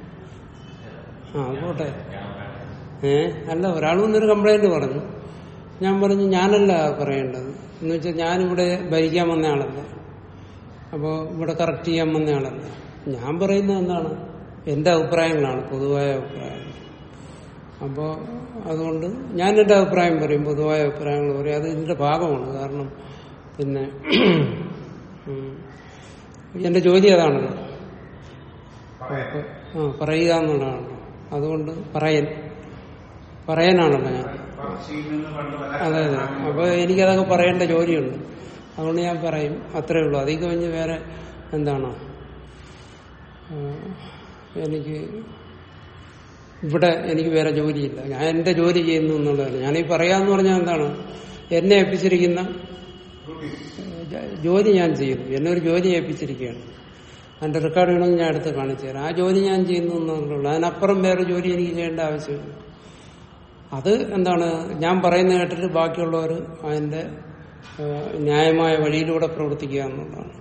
ആ പോട്ടെ ഏ അല്ല ഒരാൾ വന്നൊരു കംപ്ലൈന്റ് പറഞ്ഞു ഞാൻ പറഞ്ഞു ഞാനല്ല പറയേണ്ടത് എന്ന് വെച്ചാൽ ഞാനിവിടെ ഭരിക്കാൻ വന്ന ആളല്ല അപ്പോൾ ഇവിടെ കറക്റ്റ് ചെയ്യാൻ വന്ന ആളല്ല ഞാൻ പറയുന്നത് എന്താണ് എന്റെ അഭിപ്രായങ്ങളാണ് പൊതുവായ അഭിപ്രായങ്ങൾ അപ്പോൾ അതുകൊണ്ട് ഞാൻ എന്റെ അഭിപ്രായം പറയും പൊതുവായ അഭിപ്രായങ്ങൾ പറയും അത് ഇതിന്റെ ഭാഗമാണ് കാരണം പിന്നെ ഉം, എന്റെ ജോലി അതാണല്ലോ അപ്പൊ, ആ പറയുക എന്നുള്ളതാണ് അതുകൊണ്ട് പറയൻ പറയാനാണല്ലോ ഞാൻ പറശ്ശിയിൽ നിന്ന് പണ്ട് വരാൻ അതെ അതെ അപ്പൊ എനിക്കതൊക്കെ പറയേണ്ട ജോലിയുണ്ട് അതുകൊണ്ട് ഞാൻ പറയും അത്രേ ഉള്ളൂ അതിൽ കഴിഞ്ഞ് വേറെ എന്താണ് ആ, എനിക്ക് ഇവിടെ എനിക്ക് വേറെ ജോലിയില്ല ഞാൻ എന്റെ ജോലി ചെയ്യുന്നു എന്നുള്ളതാണ് ഞാനീ പറയാന്ന് പറഞ്ഞാൽ എന്താണ് എന്നെ ഏൽപ്പിച്ചിരിക്കുന്ന ഏഹ്, ജോലി ഞാൻ ചെയ്യുന്നു എന്നെ ഒരു ജോലി ഏൽപ്പിച്ചിരിക്കുകയാണ് അതിന്റെ റെക്കോർഡ് വേണമെങ്കിൽ ഞാൻ എടുത്ത് കാണിച്ചു തരാം ആ ജോലി ഞാൻ ചെയ്യുന്നു എന്നുള്ളൂ അതിനപ്പുറം വേറെ ജോലി എനിക്ക് ചെയ്യേണ്ട ആവശ്യമില്ല അത് എന്താണ് ഞാൻ പറയുന്ന കേട്ടിട്ട് ബാക്കിയുള്ളവർ അതിന്റെ ഏഹ്, ന്യായമായ വഴിയിലൂടെ പ്രവർത്തിക്കുക എന്നുള്ളതാണ്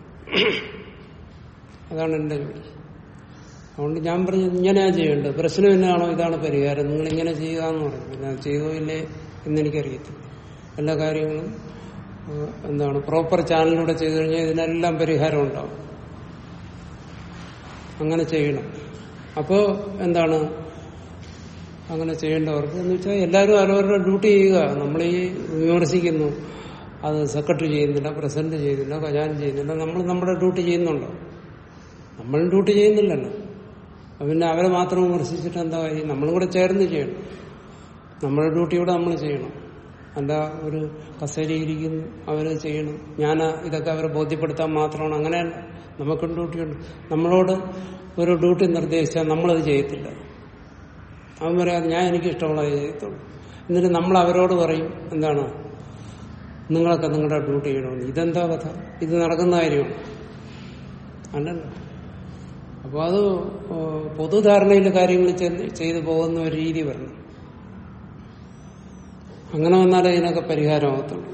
അതാണ് എന്റെ ജോലി അതുകൊണ്ട് ഞാൻ പറഞ്ഞു ഇങ്ങനെയാ ചെയ്യേണ്ടത് പ്രശ്നം എന്നാണോ ഇതാണ് പരിഹാരം നിങ്ങൾ ഇങ്ങനെ ചെയ്യുക എന്ന് പറയും പിന്നെ അത് ചെയ്തോ ഇല്ലേ എന്നെനിക്കറിയത്തില്ല എല്ലാ കാര്യങ്ങളും ഏഹ്, എന്താണ് പ്രോപ്പർ ചാനലിലൂടെ ചെയ്തു കഴിഞ്ഞാൽ ഇതിനെല്ലാം പരിഹാരം ഉണ്ടാവും അങ്ങനെ ചെയ്യണം അപ്പോ എന്താണ് അങ്ങനെ ചെയ്യേണ്ടവർക്ക് എന്ന് വെച്ചാൽ എല്ലാവരും അവരവരുടെ ഡ്യൂട്ടി ചെയ്യുക നമ്മൾ ഈ വിമർശിക്കുന്നു അത് സെക്രട്ടറി ചെയ്യുന്നില്ല പ്രസിഡന്റ് ചെയ്യുന്നില്ല ഖജാൻ ചെയ്യുന്നില്ല നമ്മൾ നമ്മുടെ ഡ്യൂട്ടി ചെയ്യുന്നുണ്ടോ നമ്മൾ ഡ്യൂട്ടി ചെയ്യുന്നില്ലല്ലോ അപ്പൊ പിന്നെ അവരെ മാത്രം വിമർശിച്ചിട്ട് എന്താ കാര്യം നമ്മളും കൂടെ ചേർന്ന് ചെയ്യണം നമ്മുടെ ഡ്യൂട്ടി കൂടെ നമ്മൾ ചെയ്യണം അല്ല ഒരു കസേരയിരിക്കുന്നു അവര് ചെയ്യണം ഞാൻ ഇതൊക്കെ അവരെ ബോധ്യപ്പെടുത്താൻ മാത്രമാണ് അങ്ങനെയല്ല നമുക്കും ഡ്യൂട്ടിയുണ്ട് നമ്മളോട് ഒരു ഡ്യൂട്ടി നിർദ്ദേശിച്ചാൽ നമ്മളത് ചെയ്യത്തില്ല അവൻ പറയാതെ ഞാൻ എനിക്ക് ഇഷ്ടമുള്ളത് ചെയ്യത്തുള്ളൂ എന്നിട്ട് നമ്മൾ അവരോട് പറയും എന്താണ് നിങ്ങളൊക്കെ നിങ്ങളുടെ ഡ്യൂട്ടി ചെയ്യണമെന്ന് ഇതെന്താ കഥ ഇത് നടക്കുന്ന കാര്യമാണ് അല്ലല്ലോ അപ്പൊ അത് ഏഹ്, പൊതുധാരണയിൽ കാര്യങ്ങൾ ചെയ്ത് ചെയ്തു പോകുന്ന ഒരു രീതി വരണം അങ്ങനെ വന്നാലേ ഇതിനൊക്കെ പരിഹാരമാകത്തുള്ളൂ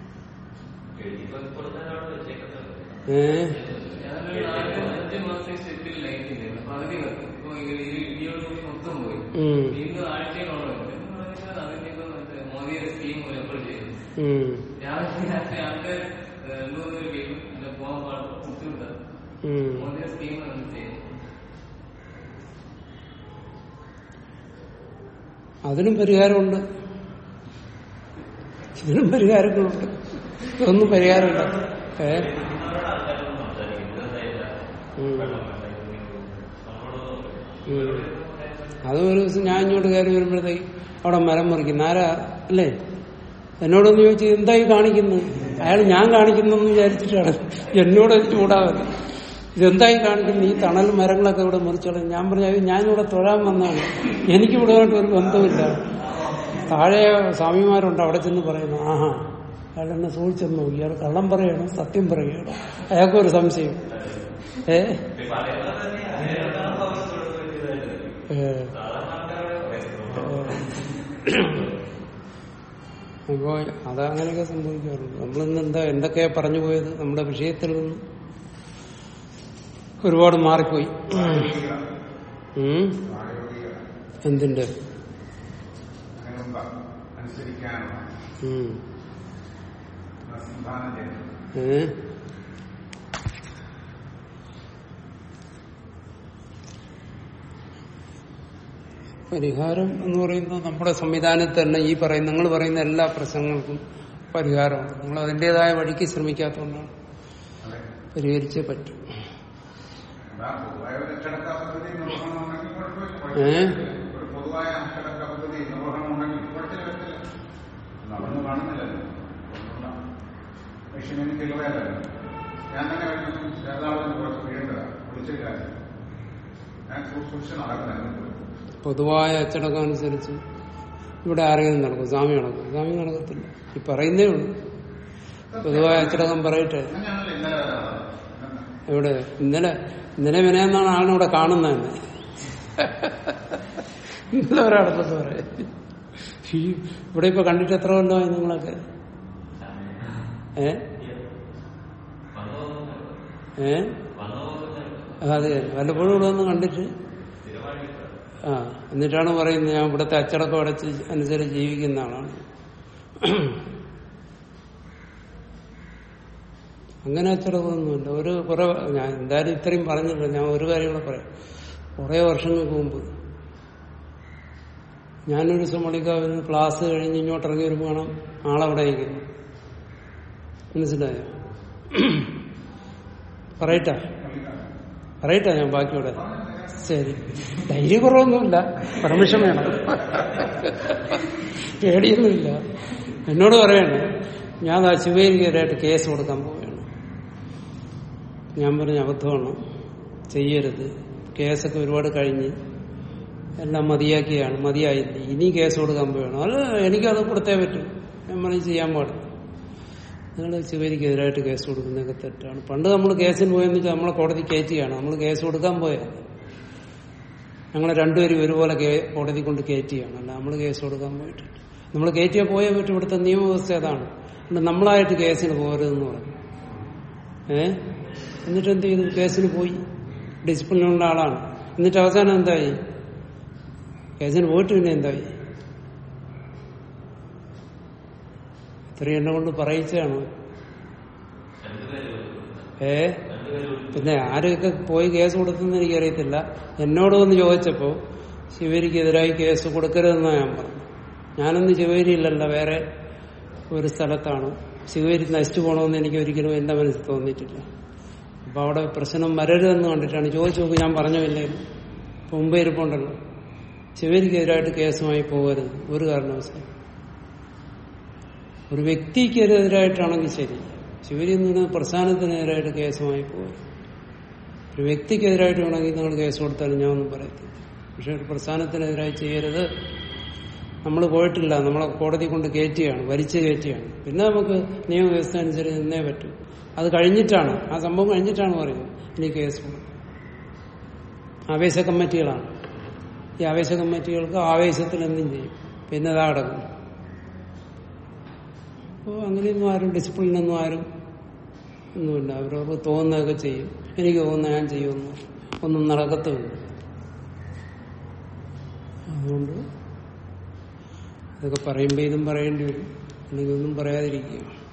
ഏഹ് ഞാനൊരു നാല് അഞ്ച് മാസം ഷെഡിൽ ലൈൻ ചെയ്തിരുന്നു പകുതി വെക്കും ഇപ്പൊ ഈ ഇടിയോട് കൂടി മൊത്തം പോയി ഉം, വീണ്ടും ആഴ്ചകളോളം ഉണ്ട്. എന്ന് പറഞ്ഞാൽ അതിന്റെ ഇപ്പൊ മറ്റേ മോദിയുടെ സ്കീം മൂലപ്പോൾ ചെയ്തു ഉം, രാവിലെ രാത്രി ആൾക്കാർ രണ്ടു മൂന്ന് പേര് കേൾക്കും എന്നെ പോകാൻ പാടും ബുദ്ധിമുട്ടാണ് ഉം. മോദിയുടെ സ്കീം ആണ് ചെയ്യുന്നത് അതിനും പരിഹാരമുണ്ട് ഇതിനും പരിഹാരങ്ങളുണ്ട് ഇതൊന്നും പരിഹാരമില്ല ഏ ഉം. ഉം. അത് ഒരു ദിവസം ഞാൻ ഇങ്ങോട്ട് കയറി വരുമ്പോഴത്തേക്ക് അവിടെ മരം മുറിക്കുന്നു ആരാ അല്ലേ എന്നോടൊന്ന് ചോദിച്ചു എന്തായി കാണിക്കുന്നത് അയാൾ ഞാൻ കാണിക്കുന്നെന്ന് വിചാരിച്ചിട്ടാണ് എന്നോട് ചൂടാവുന്നത് ഇതെന്തായി കാണിക്കുന്നത് ഈ തണൽ മരങ്ങളൊക്കെ ഇവിടെ മുറിച്ചോളും ഞാൻ പറഞ്ഞു "അയ്യോ, ഞാനിവിടെ തൊഴാൻ വന്നതാണ് എനിക്ക് ഇവിടുമായിട്ട് ഒരു ബന്ധമില്ല താഴെ സ്വാമിമാരുണ്ട് അവിടെ ചെന്ന് പറയുന്നു ആഹാ അയാൾ എന്നെ സൂക്ഷിച്ചെന്ന് നോക്കി അയാൾ കള്ളം പറയണോ സത്യം പറയണോ അയാൾക്കൊരു സംശയം ഏ ഏ. അപ്പോ അതങ്ങനെയൊക്കെ സംഭവിക്കാറുണ്ട് നമ്മളിന്ന് എന്താ എന്തൊക്കെയാ പറഞ്ഞു പോയത് നമ്മുടെ വിഷയത്തിൽ നിന്ന് ഒരുപാട് മാറിപ്പോയി ഉം. എന്തിന്റെ അതിനുമ്പ് അനുസരിക്കാനുള്ള ഉം. സംവിധാനം ചെയ്യുന്നത് ഏ പരിഹാരം എന്ന് പറയുന്നത് നമ്മുടെ സംവിധാനത്തിൽ തന്നെ ഈ പറയുന്ന നിങ്ങൾ പറയുന്ന എല്ലാ പ്രശ്നങ്ങൾക്കും പരിഹാരമുണ്ട് നിങ്ങൾ അതിൻ്റെതായ വഴിക്ക് ശ്രമിക്കാത്തതുകൊണ്ടാണ് അതെ പരിഹരിച്ചേ പറ്റും അതാ പൊതുവായ ഒരു അച്ചടക്ക പദ്ധതി നിർവഹണം ഉണ്ടെങ്കിൽ കുഴപ്പമില്ല ഏ? ഒരു പൊതുവായ അച്ചടക്ക പദ്ധതി നിർവഹണം ഉണ്ടെങ്കിൽ കുഴപ്പമില്ല വരത്തില്ല നടന്നു കാണുന്നില്ലല്ലോ അതുകൊണ്ടുള്ള മെഷീനിന് ചിലവേലല്ലോ ഞാൻ തന്നെ കഴിഞ്ഞ ദിവസം ചേർന്നാളിന് കുറച്ച് വീഴേണ്ടതാണ് വിളിച്ചില്ല ഞാൻ സൂക്ഷിച്ച് നടക്കുന്നില്ല പൊതുവായ അച്ചടക്കം അനുസരിച്ച് ഇവിടെ ആരെങ്കിലും നടക്കും സ്വാമി നടക്കും സ്വാമി നടക്കത്തില്ല ഈ പറയുന്നേ ഉള്ളൂ പൊതുവായ അച്ചടക്കം പറയട്ടെ അങ്ങനെയാണല്ലോ ഇന്നലെ വരെ നടന്നത്. എവിടെ ഇന്നലെ ഇന്നലെ വിനയെന്നാണ് ആളിനൂടെ കാണുന്നത് തന്നെ ഇന്നലെ ഒരാളെന്ന് പറയാം ഈ ഇവിടെ ഇപ്പൊ കണ്ടിട്ട് എത്ര കൊല്ലമായി നിങ്ങളൊക്കെ ഏ ഏ അതെ വല്ലപ്പോഴും ഇവിടെ ഒന്ന് കണ്ടിട്ട് ആ എന്നിട്ടാണ് പറയുന്നത് ഞാൻ ഇവിടുത്തെ അച്ചടക്കം അടച്ച് അനുസരിച്ച് ജീവിക്കുന്ന ആളാണ് അങ്ങനെ അച്ചടക്കമൊന്നുമില്ല ഒരു കുറെ ഞാൻ എന്തായാലും ഇത്രയും പറഞ്ഞില്ല ഞാൻ ഒരു കാര്യം കൂടെ പറയാം കുറെ വർഷങ്ങൾക്ക് മുമ്പ് ഞാനൊരു ദിവസം മണിക്കാവിന് ക്ലാസ് കഴിഞ്ഞ് ഇങ്ങോട്ട് ഇറങ്ങി വരുമ്പോൾ കാണാം ആളവിടെ ഇരിക്കുന്നു മനസ്സിലായോ പറയട്ടാ പറയട്ടാ ഞാൻ ബാക്കിയോടെ ശരി ധൈര്യ കുറവൊന്നുമില്ല പെർമിഷൻ വേണം പേടിയൊന്നുമില്ല എന്നോട് പറയണേ ഞാൻ ആ ശിവേരികരായിട്ട് കേസ് കൊടുക്കാൻ പോവുകയാണ് ഞാൻ പറഞ്ഞ അബദ്ധമാണ് ചെയ്യരുത് കേസൊക്കെ ഒരുപാട് കഴിഞ്ഞ് എല്ലാം മതിയാക്കിയാണ് മതിയായില്ല ഇനി കേസ് കൊടുക്കാൻ പോവുകയാണ് അത് എനിക്കത് കൊടുത്തേ പറ്റും ഞാൻ പറഞ്ഞ് ചെയ്യാൻ പാടില്ല നിങ്ങൾ ശിവരിക്കെതിരായിട്ട് കേസ് കൊടുക്കുന്നതൊക്കെ തെറ്റാണ് പണ്ട് നമ്മൾ കേസിന് പോയെന്ന് വെച്ചാൽ നമ്മളെ കോടതി കയറ്റിയാണ് നമ്മൾ കേസ് കൊടുക്കാൻ പോയാൽ ഞങ്ങളെ രണ്ടുപേരും ഒരുപോലെ കേ- കോടതി കൊണ്ട് കയറ്റിയാണ് അല്ല നമ്മൾ കേസ് കൊടുക്കാൻ പോയിട്ടില്ല നമ്മൾ കയറ്റിയാൽ പോയേ പറ്റും ഇവിടുത്തെ നിയമവ്യവസ്ഥ അതാണ് അതുകൊണ്ട് നമ്മളായിട്ട് കേസിന് പോകരുതെന്ന് പറഞ്ഞു ഏ എന്നിട്ട് എന്ത് ചെയ്തു കേസിന് പോയി ഡിസിപ്ലിനുള്ള ആളാണ് എന്നിട്ട് അവസാനം എന്തായി കേസിന് പോയിട്ട് പിന്നെ എന്തായി ഇത്രയും എന്നെ കൊണ്ട് പറയിച്ചാണ് ഏ പിന്നെ ആരൊക്കെ പോയി കേസ് കൊടുത്തെന്ന് എനിക്കറിയത്തില്ല എന്നോട് വന്ന് ചോദിച്ചപ്പോ ശിവരിക്കെതിരായി കേസ് കൊടുക്കരുതെന്നാ ഞാൻ പറഞ്ഞു ഞാനൊന്ന് ശിവേരിയിലല്ല വേറെ ഒരു സ്ഥലത്താണ് ശിവേരി നശിച്ചു പോകണമെന്ന് എനിക്ക് ഒരിക്കലും എന്റെ മനസ്സിൽ തോന്നിയിട്ടില്ല അപ്പൊ അവിടെ പ്രശ്നം വരരുതെന്ന് കണ്ടിട്ടാണ് ചോദിച്ചു നോക്ക് ഞാൻ പറഞ്ഞില്ലേ ഇപ്പൊ മുമ്പേ ഇരിപ്പുണ്ടല്ലോ ശിവേരിക്കെതിരായിട്ട് കേസുമായി പോകരുത് ഒരു കാരണവശാലും ഒരു വ്യക്തിക്കെതിരായിട്ടാണെങ്കിൽ ശരി ശിവരി എന്ന് പറയുന്ന പ്രസ്ഥാനത്തിനെതിരായിട്ട് കേസുമായി പോകും ഒരു വ്യക്തിക്കെതിരായിട്ട് വേണമെങ്കിൽ നിങ്ങൾ കേസ് കൊടുത്താലും ഞാൻ ഒന്നും പറയത്തില്ല പക്ഷെ ഒരു പ്രസ്ഥാനത്തിനെതിരായി ചെയ്യരുത് നമ്മൾ പോയിട്ടില്ല നമ്മളെ കോടതി കൊണ്ട് കയറ്റിയാണ് വലിച്ചു കയറ്റിയാണ് പിന്നെ നമുക്ക് നിയമവ്യവസ്ഥ അനുസരിച്ച് നിന്നേ പറ്റൂ അത് കഴിഞ്ഞിട്ടാണ് ആ സംഭവം കഴിഞ്ഞിട്ടാണ് പറയുന്നത് ഇനി കേസ് കൊടുക്കും ആവേശ കമ്മിറ്റികളാണ് ഈ ആവേശ കമ്മിറ്റികൾക്ക് ആവേശത്തിൽ എന്തും ചെയ്യും പിന്നെ അതാ അടങ്ങും അപ്പോൾ അങ്ങനെയൊന്നും ആരും ഡിസിപ്ലിനൊന്നും ആരും ഒന്നുമില്ല അവരവർക്ക് തോന്നുന്നതൊക്കെ ചെയ്യും എനിക്ക് തോന്നുന്ന ഞാൻ ചെയ്യുമെന്ന് ഒന്നും നടക്കത്തുമില്ല അതുകൊണ്ട് ഇതൊക്കെ പറയുമ്പോൾ ഇതും പറയേണ്ടി വരും അല്ലെങ്കിൽ ഒന്നും പറയാതിരിക്കുക